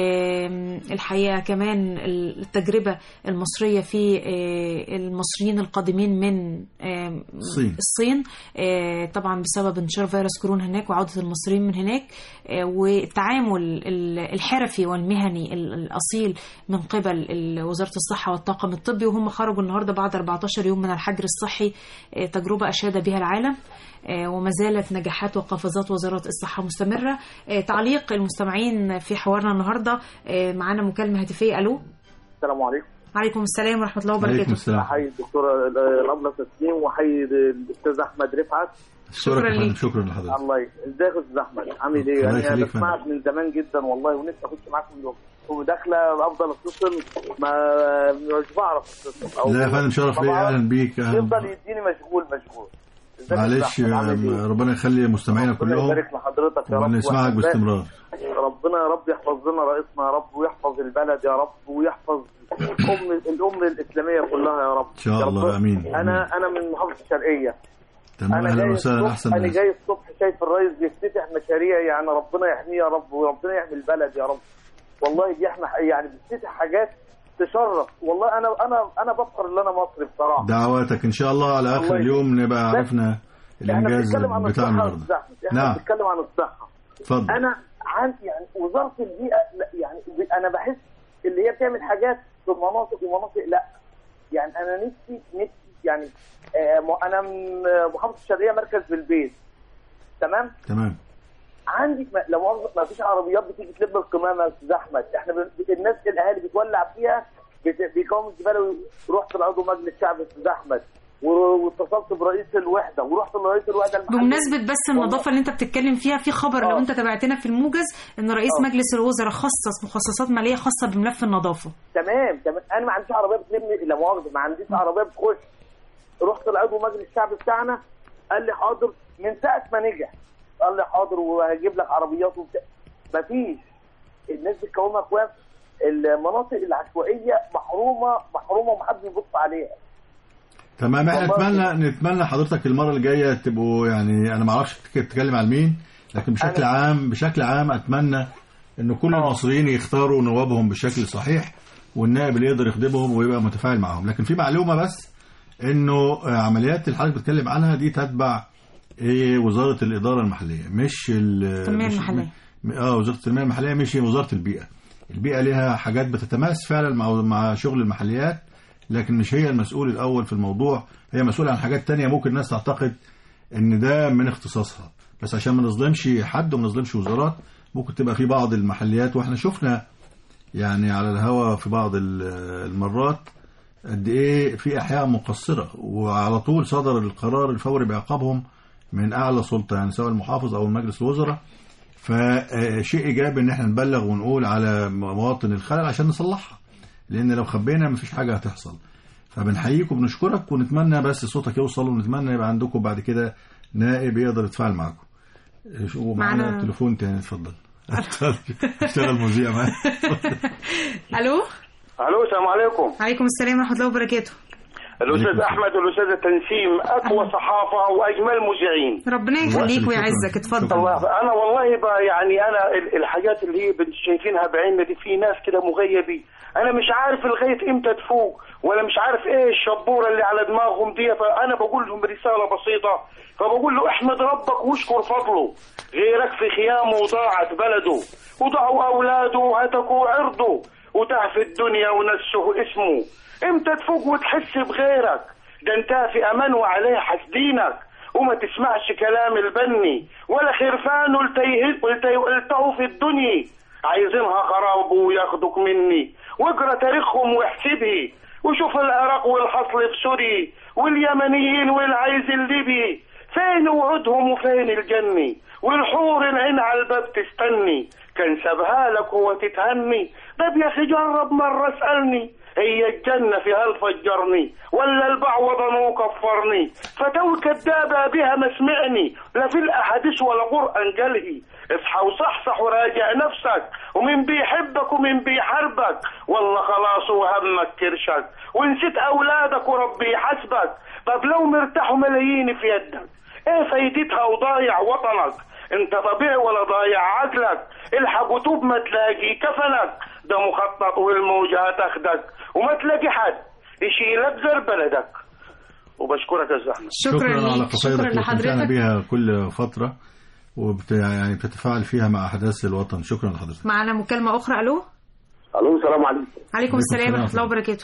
آه، الحقيقة كمان التجربة المصرية في آه، المصريين القادمين من آه، الصين. الصين آه، طبعا بسبب انتشار فيروس كورونا هناك وعودة المصريين من هناك آه، والتعامل ال- الحرفي والمهني ال- الأصيل من قبل ال- وزارة الصحة والطاقم الطبي وهم خرجوا النهاردة بعد 14 يوم من الحجر الصحي آه، تجربة أشاد بها العالم آه، وما زالت نجاحات وقفزات وزارة الصحة مستمرة آه، تعليق المستمعين في حوارنا النهاردة آه، معانا مكالمة هاتفية ألو السلام عليكم عليكم السلام ورحمة الله عليكم وبركاته السلام احيي الدكتوره الابله تسليم واحيي الاستاذ احمد رفعت شكرا شكراً ليك. شكرا لحضرتك الله ي- ازيك يا استاذ احمد عامل ايه الله يعني انا يخليك يا بسمعك من زمان جدا والله ونفسي اخش معاك من الوقت وداخله افضل اتصل ما مش بعرف اتصل أو لا يا فندم شرف ما لي بعرف. اهلا بيك يفضل أهلاً. يديني مشغول مشغول ازيك يا معلش أستاذ أحمد؟ عامل إيه؟ ربنا يخلي مستمعينا ربنا كلهم يبارك لحضرتك يا رب ونسمعك وإحنا باستمرار ربنا يا رب يحفظ لنا رئيسنا يا رب ويحفظ البلد يا رب ويحفظ الام الام الاسلاميه كلها يا رب إن شاء يا الله، رب. آمين. انا انا من محافظه الشرقيه تمام انا اهلا جاي وسهلا الصبح احسن انا ناس جاي الصبح شايف الرئيس بيفتتح مشاريع يعني ربنا يحميه يا رب وربنا يحمي البلد يا رب والله دي احنا يعني بيفتتح حاجات تشرف والله انا انا انا بفخر ان انا مصري بصراحه دعواتك ان شاء الله على اخر الله اليوم نبقى بس عرفنا احنا الانجاز بنتكلم عن بتاع الصحه النهارده يا أستاذ أحمد. احنا نعم بنتكلم عن الصحه اتفضل انا عن يعني وزاره البيئه لا يعني ب- انا بحس اللي هي بتعمل حاجات في مناطق ومناطق لا يعني انا نفسي نفسي يعني آه م- انا من محافظه الشرقيه مركز بالبيت تمام تمام عندك ما لو مؤاخذة ما فيش عربيات بتيجي تلم القمامه يا استاذ احمد احنا ب... الناس الاهالي بتولع فيها بت... بيقوموا الزباله ورحت لعضو مجلس الشعب يا استاذ احمد و- واتصلت برئيس الوحده ورحت لرئيس الوحده المحلية. بمناسبة بس النظافة اللي انت بتتكلم فيها في خبر لو آه. انت تابعتنا في الموجز ان رئيس آه. مجلس الوزراء خصص مخصصات مالية خاصة بملف النظافة تمام تمام انا ما عنديش عربيه بتلم لا مؤاخذه ما عنديش عربيه بتخش رحت لعضو مجلس الشعب بتاعنا قال لي حاضر من ساعه ما نجح قال لي حاضر وهجيب لك عربيات وبتاع مفيش الناس بتكومها اكواب المناطق العشوائيه محرومه محرومه ومحدش بيبص عليها تمام احنا والله نتمنى نتمنى حضرتك المره اللي جايه تبقوا يعني انا ما اعرفش تتكلم عن مين لكن بشكل أنا- عام بشكل عام اتمنى ان كل المصريين يختاروا نوابهم بالشكل الصحيح والنائب اللي يقدر يخدمهم ويبقى متفاعل معاهم لكن في معلومه بس انه عمليات اللي حضرتك بتتكلم عنها دي تتبع ايه وزاره الاداره المحليه مش ال- التنمية مش- المحلية. م- اه وزاره التنميه المحليه مش وزاره البيئه البيئه لها حاجات بتتماس فعلا مع مع شغل المحليات لكن مش هي المسؤول الاول في الموضوع هي مسؤوله عن حاجات تانية ممكن الناس تعتقد ان ده من اختصاصها بس عشان ما نظلمش حد وما نظلمش وزارات ممكن تبقى في بعض المحليات واحنا شفنا يعني على الهوا في بعض ال- المرات قد ايه في احياء مقصره وعلى طول صدر القرار الفوري بعقابهم من اعلى سلطه يعني سواء المحافظ او مجلس الوزراء فشيء ايجابي ان احنا نبلغ ونقول على مواطن الخلل عشان نصلحها لان لو خبينا مفيش حاجه هتحصل فبنحييك وبنشكرك ونتمنى بس صوتك يوصل ونتمنى يبقى عندكم بعد كده نائب يقدر يتفاعل معاكم شو معانا معنا- تليفون تاني اتفضل اشتغل مذيع معانا الو الو السلام عليكم عليكم السلام ورحمة الله وبركاته الاستاذ احمد والاستاذه تنسيم اقوى صحافه واجمل مذيعين ربنا يخليك ويعزك اتفضل انا والله بقى يعني انا ال- الحاجات اللي هي بن- شايفينها بعيننا دي في ناس كده مغيبين انا مش عارف لغايه امتى تفوق ولا مش عارف ايه الشبوره اللي على دماغهم دي فانا بقول لهم رساله بسيطه فبقول له احمد ربك واشكر فضله غيرك في خيامه وضاعت بلده وضاعوا اولاده وهتكوا عرضه وتاه في الدنيا ونسه اسمه امتى تفوق وتحس بغيرك ده انت في امان وعليه حاسدينك وما تسمعش كلام البني ولا خرفان التهوا في الدنيا عايزينها خراب وياخدوك مني واقرا تاريخهم واحسبه وشوف العراق والحصل في سوري واليمنيين والعايز الليبي فين وعودهم وفين الجني والحور العين على الباب تستني كان سابها لك هو تتهني طب يا اخي جرب مره اسالني هي الجنة في هل فجرني ولا البعوض نو كفرني فتو كذابة بها ما سمعني لا في الأحاديث ولا قرآن قاله اصحى وصحصح وراجع نفسك ومين بيحبك ومين بيحاربك والله خلاص وهمك كرشك ونسيت اولادك وربي يحاسبك طب لو مرتاح ملايين في يدك ايه فايدتها وضايع وطنك انت طبيعي ولا ضايع عقلك الحق وتوب ما تلاقي كفنك ده مخطط والموجة هتاخدك وما تلاقي حد يشيلك غير بلدك وبشكرك يا زحمة شكرا على قصيدة بتمتعنا بيها كل فترة وبت يعني بتتفاعل فيها مع أحداث الوطن شكرا لحضرتك معنا مكالمة أخرى ألو الو السلام عليكم عليكم السلام ورحمة الله وبركاته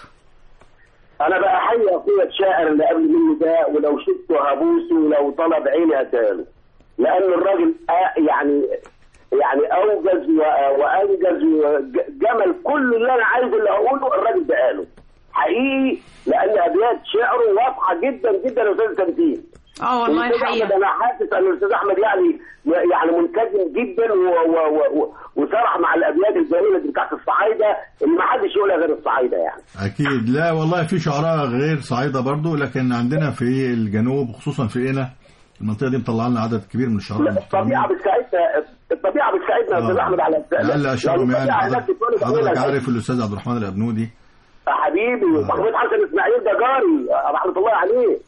انا بقى احيي اخويا الشاعر اللي قبل مني ده ولو شفته هبوسه ولو طلب عيني هداله لان الراجل آه يعني يعني اوجز و- وانجز وجمل كل اللي انا عايزه اللي هقوله الراجل ده قاله حقيقي لان ابيات شعره واضحه جدا جدا يا استاذ تمثيل اه والله الأستاذ الحقيقة أحمد انا حاسس ان الاستاذ احمد يعني يعني منتجم جدا و و و و وصرح مع الابيات الجميله دي بتاعت الصعايده اللي ما حدش يقولها غير الصعايده يعني أكيد لا والله في شعراء غير صعيدة برضو لكن عندنا في الجنوب خصوصا في قنا المنطقة دي مطلع لنا عدد كبير من الشعراء الطبيعه بتساعدنا الطبيعه بتساعدنا يا استاذ احمد على لعل أشهرهم يعني الطبيعة هناك حضرتك بتولد حضرتك أولها عارف الأستاذ عبد الرحمن الأبنودي يا حبيبي محمود حسن اسماعيل ده جاري رحمه الله عليه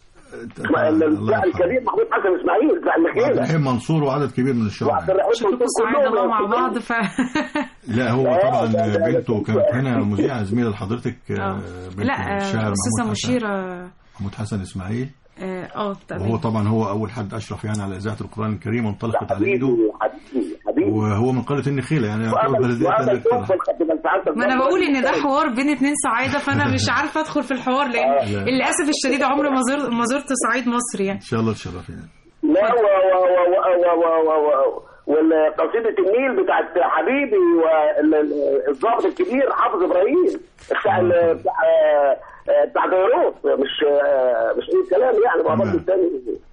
الله الكبير محمود حسن اسماعيل بتاع وعبد المخيله الرحيم منصور وعدد كبير من الشعراء وعبد الرحيم منصور سعيدة بقى مع كلهم بعض ف لا هو آه، طبعا ده- ده- بنته كانت هنا مذيعة زميلة لحضرتك آه، بنت لا الشاعر آه، أستاذة محمود حسن مشيرة محمود حسن إسماعيل اه آه، تمام وهو طبعا هو أول حد أشرف يعني على إذاعة القرآن الكريم وانطلقت على إيده حبيبي حبيبي وهو من قرية النخيلة يعني يعتبر بلدية وقبل الكرة. توفى الخط من سعادتك ما انا بقول ان ده حوار بين اتنين صعايده فانا مش عارفه ادخل في الحوار لان لا. للاسف الشديد عمري ما زرت ما زرت صعيد مصر يعني إن شاء الله تشرفينا لا و و و و و و و و والقصيدة النيل بتاعت حبيبي والضابط الكبير حافظ ابراهيم بتاع ال- بتاع بتاع بيروت مش مش اي كلام يعني ما برضه الثاني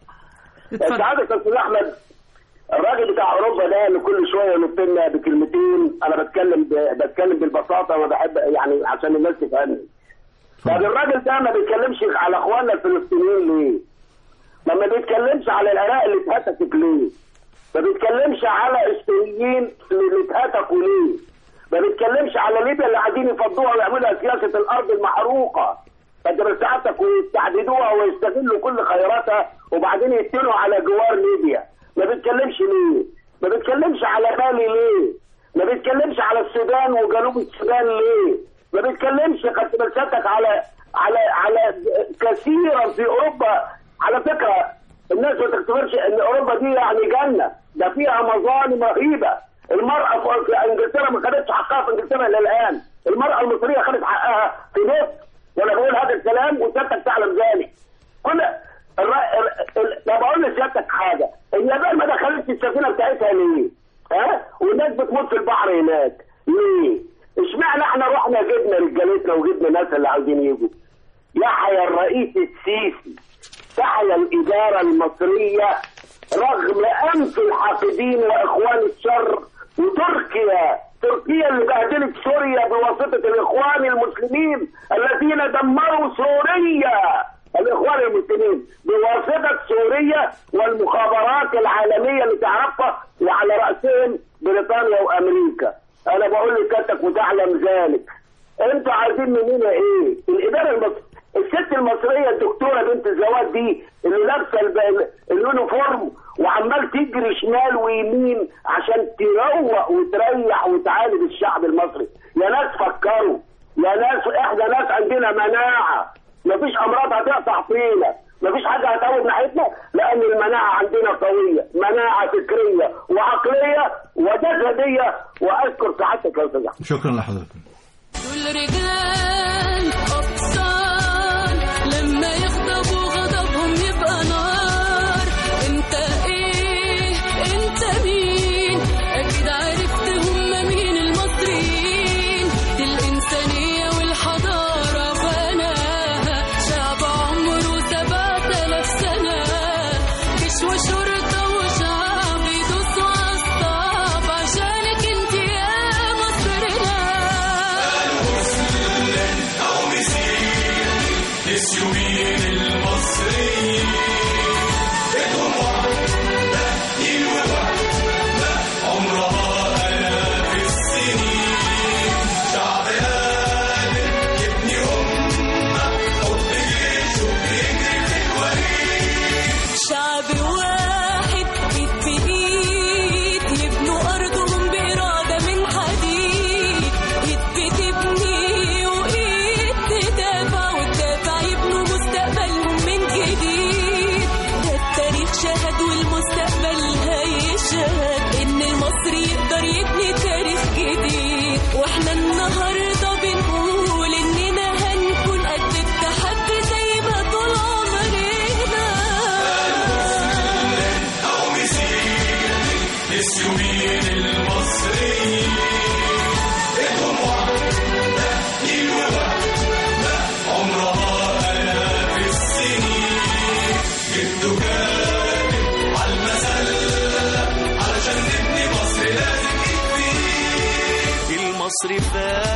انت عارف يا استاذ احمد الراجل بتاع اوروبا ده اللي كل شويه ينط لنا بكلمتين انا بتكلم ب- بتكلم بالبساطه ما بحب يعني عشان الناس تفهمني طب الراجل ده ما بيتكلمش على اخواننا الفلسطينيين ليه؟ ما ما بيتكلمش على العراق اللي اتهتكت ليه؟ ما بيتكلمش على السوريين اللي اتهتكوا ليه؟ ما بيتكلمش على ليبيا اللي قاعدين يفضوها ويعملوا سياسه الارض المحروقه فانت بساعتك ويستعبدوها ويستغلوا كل خيراتها وبعدين يتنوا على جوار ليبيا ما بيتكلمش ليه؟ ما بيتكلمش على بالي ليه؟ ما بيتكلمش على السودان وجنوب السودان ليه؟ ما بيتكلمش خدت بلساتك على على على كثيرا في اوروبا على فكره الناس ما تفتكرش ان اوروبا دي يعني جنه ده فيها مظالم رهيبه المراه في في انجلترا ما خدتش حقها في انجلترا الى الان المراه المصريه خدت حقها في مصر وانا بقول هذا الكلام وسيادتك تعلم ذلك كل الر- ال- ال- طب اقول لسيادتك حاجه اليابان ما دخلتش السفينه بتاعتها ليه؟ ها؟ والناس بتموت في البحر هناك ليه؟ اشمعنى احنا رحنا جبنا رجالتنا وجبنا الناس اللي عاوزين يجوا؟ يحيى الرئيس السيسي تحيا الإدارة المصرية رغم أنف الحاقدين وإخوان الشر وتركيا تركيا اللي بهدلت سوريا بواسطة الإخوان المسلمين الذين دمروا سوريا الإخوان المسلمين بواسطة سوريا والمخابرات العالمية اللي تعرفها وعلى رأسهم بريطانيا وأمريكا أنا بقول لك وتعلم ذلك انتوا عايزين مننا ايه؟ الاداره المصريه الست المصريه الدكتوره بنت الزواج دي اللي لابسه الب- اليونيفورم وعمال تجري شمال ويمين عشان تروق وتريح وتعالج الشعب المصري يا ناس فكروا يا ناس احنا ناس عندنا مناعه مفيش امراض هتقطع فينا مفيش حاجه هتعود ناحيتنا لان المناعه عندنا قويه مناعه فكريه وعقليه وجسديه واذكر سعادتك يا استاذ أحمد. شكرا لحضرتك دول رجال أبطال لما يغضبوا غضبهم يبقى نار انت ايه انت مين اكيد عرفت هم مين المصريين دي الانسانية والحضارة بناها شعب عمره سبعة آلاف سنة جيش وشرطة وشعب يدوسوا عالصعب عشانك انت يا مصرنا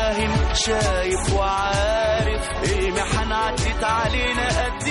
فاهم شايف وعارف المحن عدت علينا قد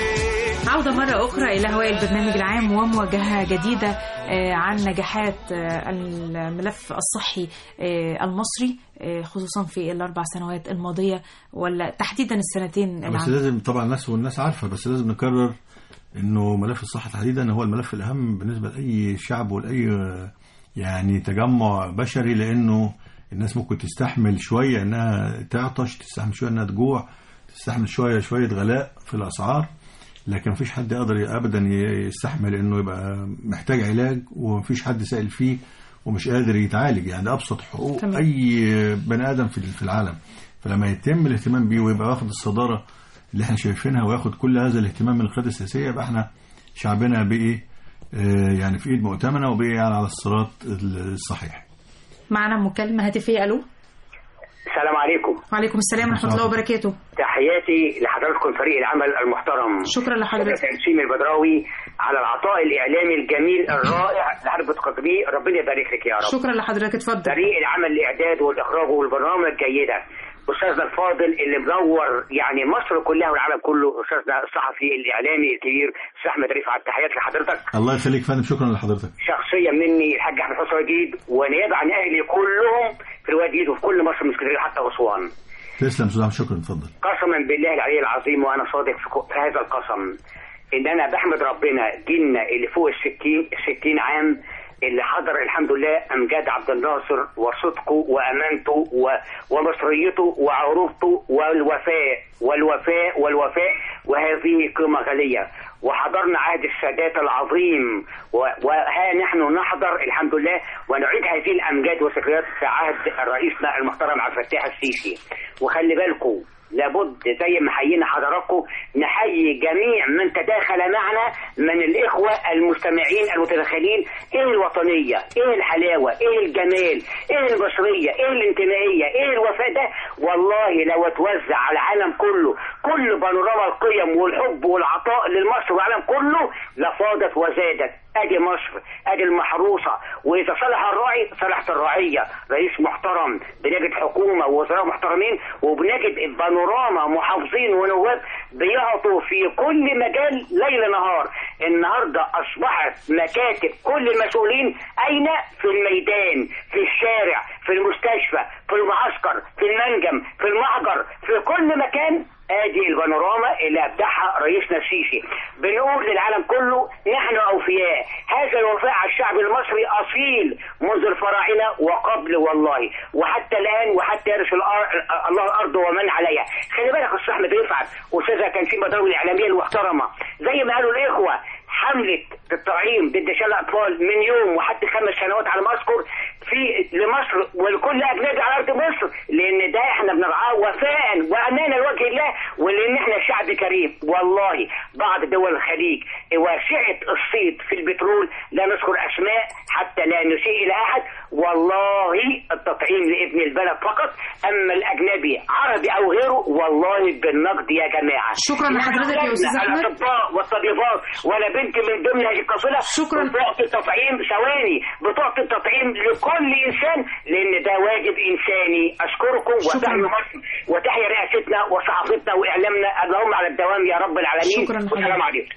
ايه عودة مرة أخرى إلى هواء البرنامج العام ومواجهة جديدة آه، عن نجاحات آه، الملف الصحي آه، المصري آه، خصوصا في الأربع سنوات الماضية ولا تحديدا السنتين بس العام لازم طبعا الناس والناس عارفه بس لازم نكرر انه ملف الصحه تحديدا هو الملف الاهم بالنسبه لاي شعب ولاي آه، يعني تجمع بشري لانه الناس ممكن تستحمل شويه انها تعطش تستحمل شويه انها تجوع تستحمل شويه شويه غلاء في الاسعار لكن مفيش حد يقدر ابدا يستحمل انه يبقى محتاج علاج ومفيش حد سائل فيه ومش قادر يتعالج يعني ده ابسط حقوق تمام. اي بني ادم في في العالم فلما يتم الاهتمام بيه ويبقى واخد الصداره اللي احنا شايفينها وياخد كل هذا الاهتمام من القياده السياسيه يبقى احنا شعبنا بايه آه، يعني في ايد مؤتمنه وبايه يعني على الصراط الصحيح معنا مكالمة هاتفية ألو السلام عليكم وعليكم السلام ورحمة الله وبركاته تحياتي لحضراتكم فريق العمل المحترم شكرا لحضرتك تنسيم البدراوي على العطاء الاعلامي الجميل الرائع اللي حضرتك بتقدميه ربنا يبارك لك يا رب شكرا لحضرتك اتفضل فريق العمل الاعداد والاخراج والبرنامج الجيده استاذنا الفاضل اللي منور يعني مصر كلها والعالم كله استاذنا الصحفي الاعلامي الكبير استاذ احمد رفعت تحياتي لحضرتك الله يخليك يا فندم شكرا لحضرتك شخصيا مني الحاج احمد حسن جديد ونيابه عن اهلي كلهم في الوادي الجديد وفي كل مصر من اسكندريه حتى اسوان تسلم استاذ أحمد، شكرا اتفضل قسما بالله العلي العظيم وانا صادق في كو- في هذا القسم ان انا بحمد ربنا جيلنا اللي فوق الستين الستين عام اللي حضر الحمد لله امجاد عبد الناصر وصدقه وامانته و... ومصريته وعروبته والوفاء والوفاء والوفاء وهذه قيمه غاليه وحضرنا عهد السادات العظيم و... وها نحن نحضر الحمد لله ونعيد هذه الامجاد والذكريات في عهد رئيسنا المحترم عبد الفتاح السيسي وخلي بالكم لابد زي ما حيينا حضراتكم نحيي جميع من تداخل معنا من الاخوه المستمعين المتداخلين ايه الوطنيه ايه الحلاوه ايه الجمال ايه المصريه ايه الانتمائيه ايه الوفاء ده والله لو اتوزع على العالم كله كل بانوراما القيم والحب والعطاء لمصر والعالم كله لفاضت وزادت ادي مصر ادي المحروسه واذا صلح الراعي صلحت الرعيه رئيس محترم بنجد حكومه ووزراء محترمين وبنجد بانوراما محافظين ونواب بيعطوا في كل مجال ليل نهار النهارده اصبحت مكاتب كل المسؤولين اين في الميدان في الشارع في المستشفى في المعسكر في المنجم في المحجر في كل مكان ادي البانوراما اللي ابدعها رئيسنا السيسي بنقول للعالم كله نحن اوفياء هذا الوفاء على الشعب المصري اصيل منذ الفراعنه وقبل والله وحتى الان وحتى يرث الأر- الله الارض ومن عليها خلي بالك يا استاذ احمد رفعت استاذه كان في مداوي الاعلاميه المحترمه زي ما قالوا الاخوه حملة التطعيم ضد شلل الأطفال من يوم وحتى خمس سنوات على ما أذكر في لمصر ولكل أجنبي على أرض مصر لأن ده إحنا بنرعاه وفاء وأمانة لوجه الله ولأن إحنا شعب كريم والله بعض دول الخليج واسعة الصيد في البترول لا نذكر أسماء حتى لا نسيء إلى أحد والله التطعيم لابن البلد فقط أما الأجنبي عربي أو غيره والله بالنقد يا جماعة شكراً لحضرتك يا أستاذ أحمد. الأطباء والطبيبات ولا بنت من ضمن هذه القافلة شكراً. بتعطي التطعيم ثواني بتعطي التطعيم لكل إنسان لأن ده واجب إنساني أشكركم وتحيا مصر وتحيا رئاستنا وصحافتنا وإعلامنا اللهم على الدوام يا رب العالمين شكراً والسلام عليكم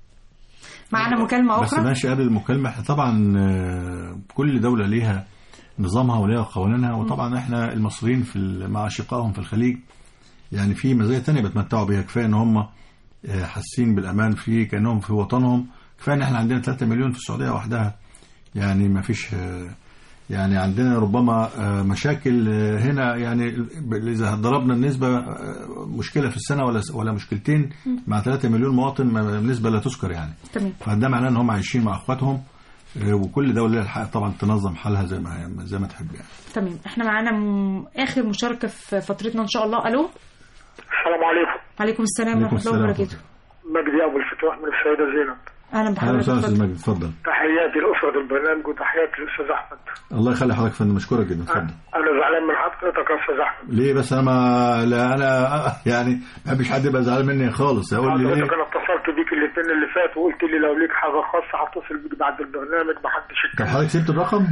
معنا مكالمة بس أخرى ماشي قبل المكالمة احنا طبعا آه، كل دولة ليها نظامها وليها قوانينها وطبعا احنا المصريين في ال- مع اشقائهم في الخليج يعني في مزايا تانية بيتمتعوا بيها كفايه ان هم آه، حاسين بالامان في كانهم في وطنهم كفايه ان احنا عندنا 3 مليون في السعوديه وحدها يعني ما فيش آه، يعني عندنا ربما آه، مشاكل آه، هنا يعني ب- اذا ضربنا النسبه آه، مشكله في السنه ولا ولا مشكلتين مع 3 مليون مواطن ما- نسبه لا تذكر يعني تمام فده معناه ان هم عايشين مع اخواتهم آه، وكل دوله لها الحق طبعا تنظم حالها زي ما زي ما تحب يعني تمام احنا معانا م... آخر مشاركة في فترتنا إن شاء الله ألو السلام عليكم عليكم السلام عليكم ورحمة الله السلام وبركاته مجدي ابو الفتوح من السيده زينب أهلا اهلا بحضرتك وسهلا استاذ اتفضل. مجدي اتفضل تحياتي لاسره البرنامج وتحياتي للاستاذ احمد الله يخلي حضرتك يا فندم مشكورك جدا اتفضل انا زعلان من حضرتك يا استاذ احمد ليه بس انا ما لا انا يعني ما بحبش حد يبقى زعلان مني خالص اقول لي حضرتك ليه انا اتصلت بيك الاثنين اللي فات وقلت لي لو ليك حاجه خاصه هتصل بيك بعد البرنامج ما حدش طب حضرتك سبت الرقم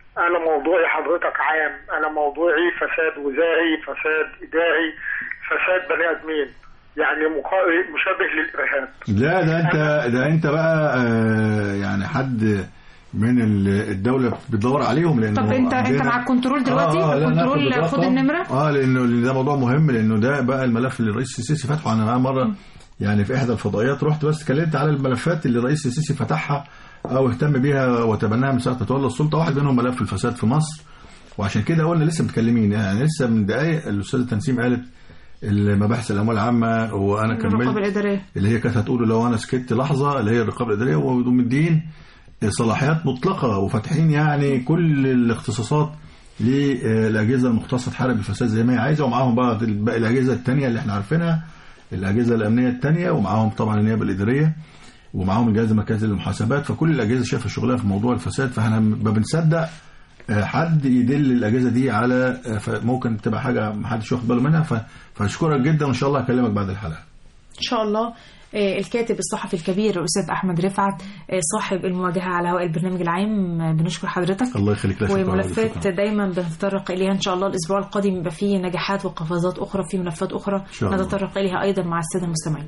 انا موضوعي حضرتك عام انا موضوعي فساد وزاري فساد اداري فساد بني ادمين يعني مقا- مشابه للارهاب لا ده انت ده انت بقى آه، يعني حد من ال- الدولة بتدور عليهم لأنه طب انت انت عندنا- مع الكنترول دلوقتي لا، ناخد الكنترول الرقم. خد النمره اه لانه لأن ده موضوع مهم لانه ده بقى الملف اللي الرئيس السيسي فتحه انا معاه مره يعني في احدى الفضائيات رحت بس اتكلمت على الملفات اللي الرئيس السيسي فتحها او اهتم بيها وتبناها من ساعه ما تولى السلطه واحد منهم ملف الفساد في مصر وعشان كده قلنا لسه متكلمين يعني لسه من دقائق الاستاذه تنسيم قالت المباحث الاموال العامه وانا الرقابه كملت الاداريه اللي هي كانت هتقوله لو انا سكت لحظه اللي هي الرقابه الاداريه ومدين صلاحيات مطلقه وفاتحين يعني كل الاختصاصات للاجهزه المختصه تحارب الفساد زي ما هي عايزه ومعاهم بقى باقي الاجهزه الثانيه اللي احنا عارفينها الاجهزه الامنيه الثانيه ومعاهم طبعا النيابه الاداريه ومعاهم الجهاز المركزي للمحاسبات فكل الاجهزه شايفه شغلها في موضوع الفساد فاحنا ما بنصدق آه، حد يدل الاجهزه دي على آه، ف- ممكن تبقى حاجه ما حدش واخد باله منها ف- فاشكرك جدا وان شاء الله هكلمك بعد الحلقه ان شاء الله آه، الكاتب الصحفي الكبير الاستاذ احمد رفعت آه، صاحب المواجهه على هواء البرنامج العام آه، بنشكر حضرتك الله يخليك لا شكرا وملفات شكرا. دايما بنتطرق اليها ان شاء الله الاسبوع القادم يبقى فيه نجاحات وقفزات اخرى في ملفات اخرى شاء الله. نتطرق اليها ايضا مع الساده المستمعين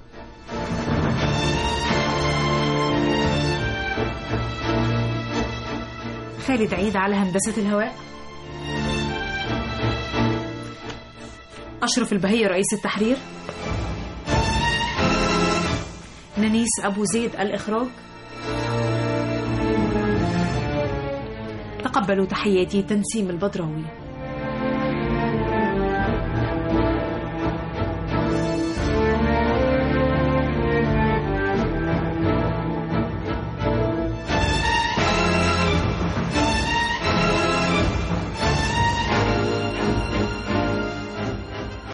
خالد عيد على هندسه الهواء اشرف البهي رئيس التحرير نانيس ابو زيد الاخراج تقبلوا تحياتي تنسيم البدراوي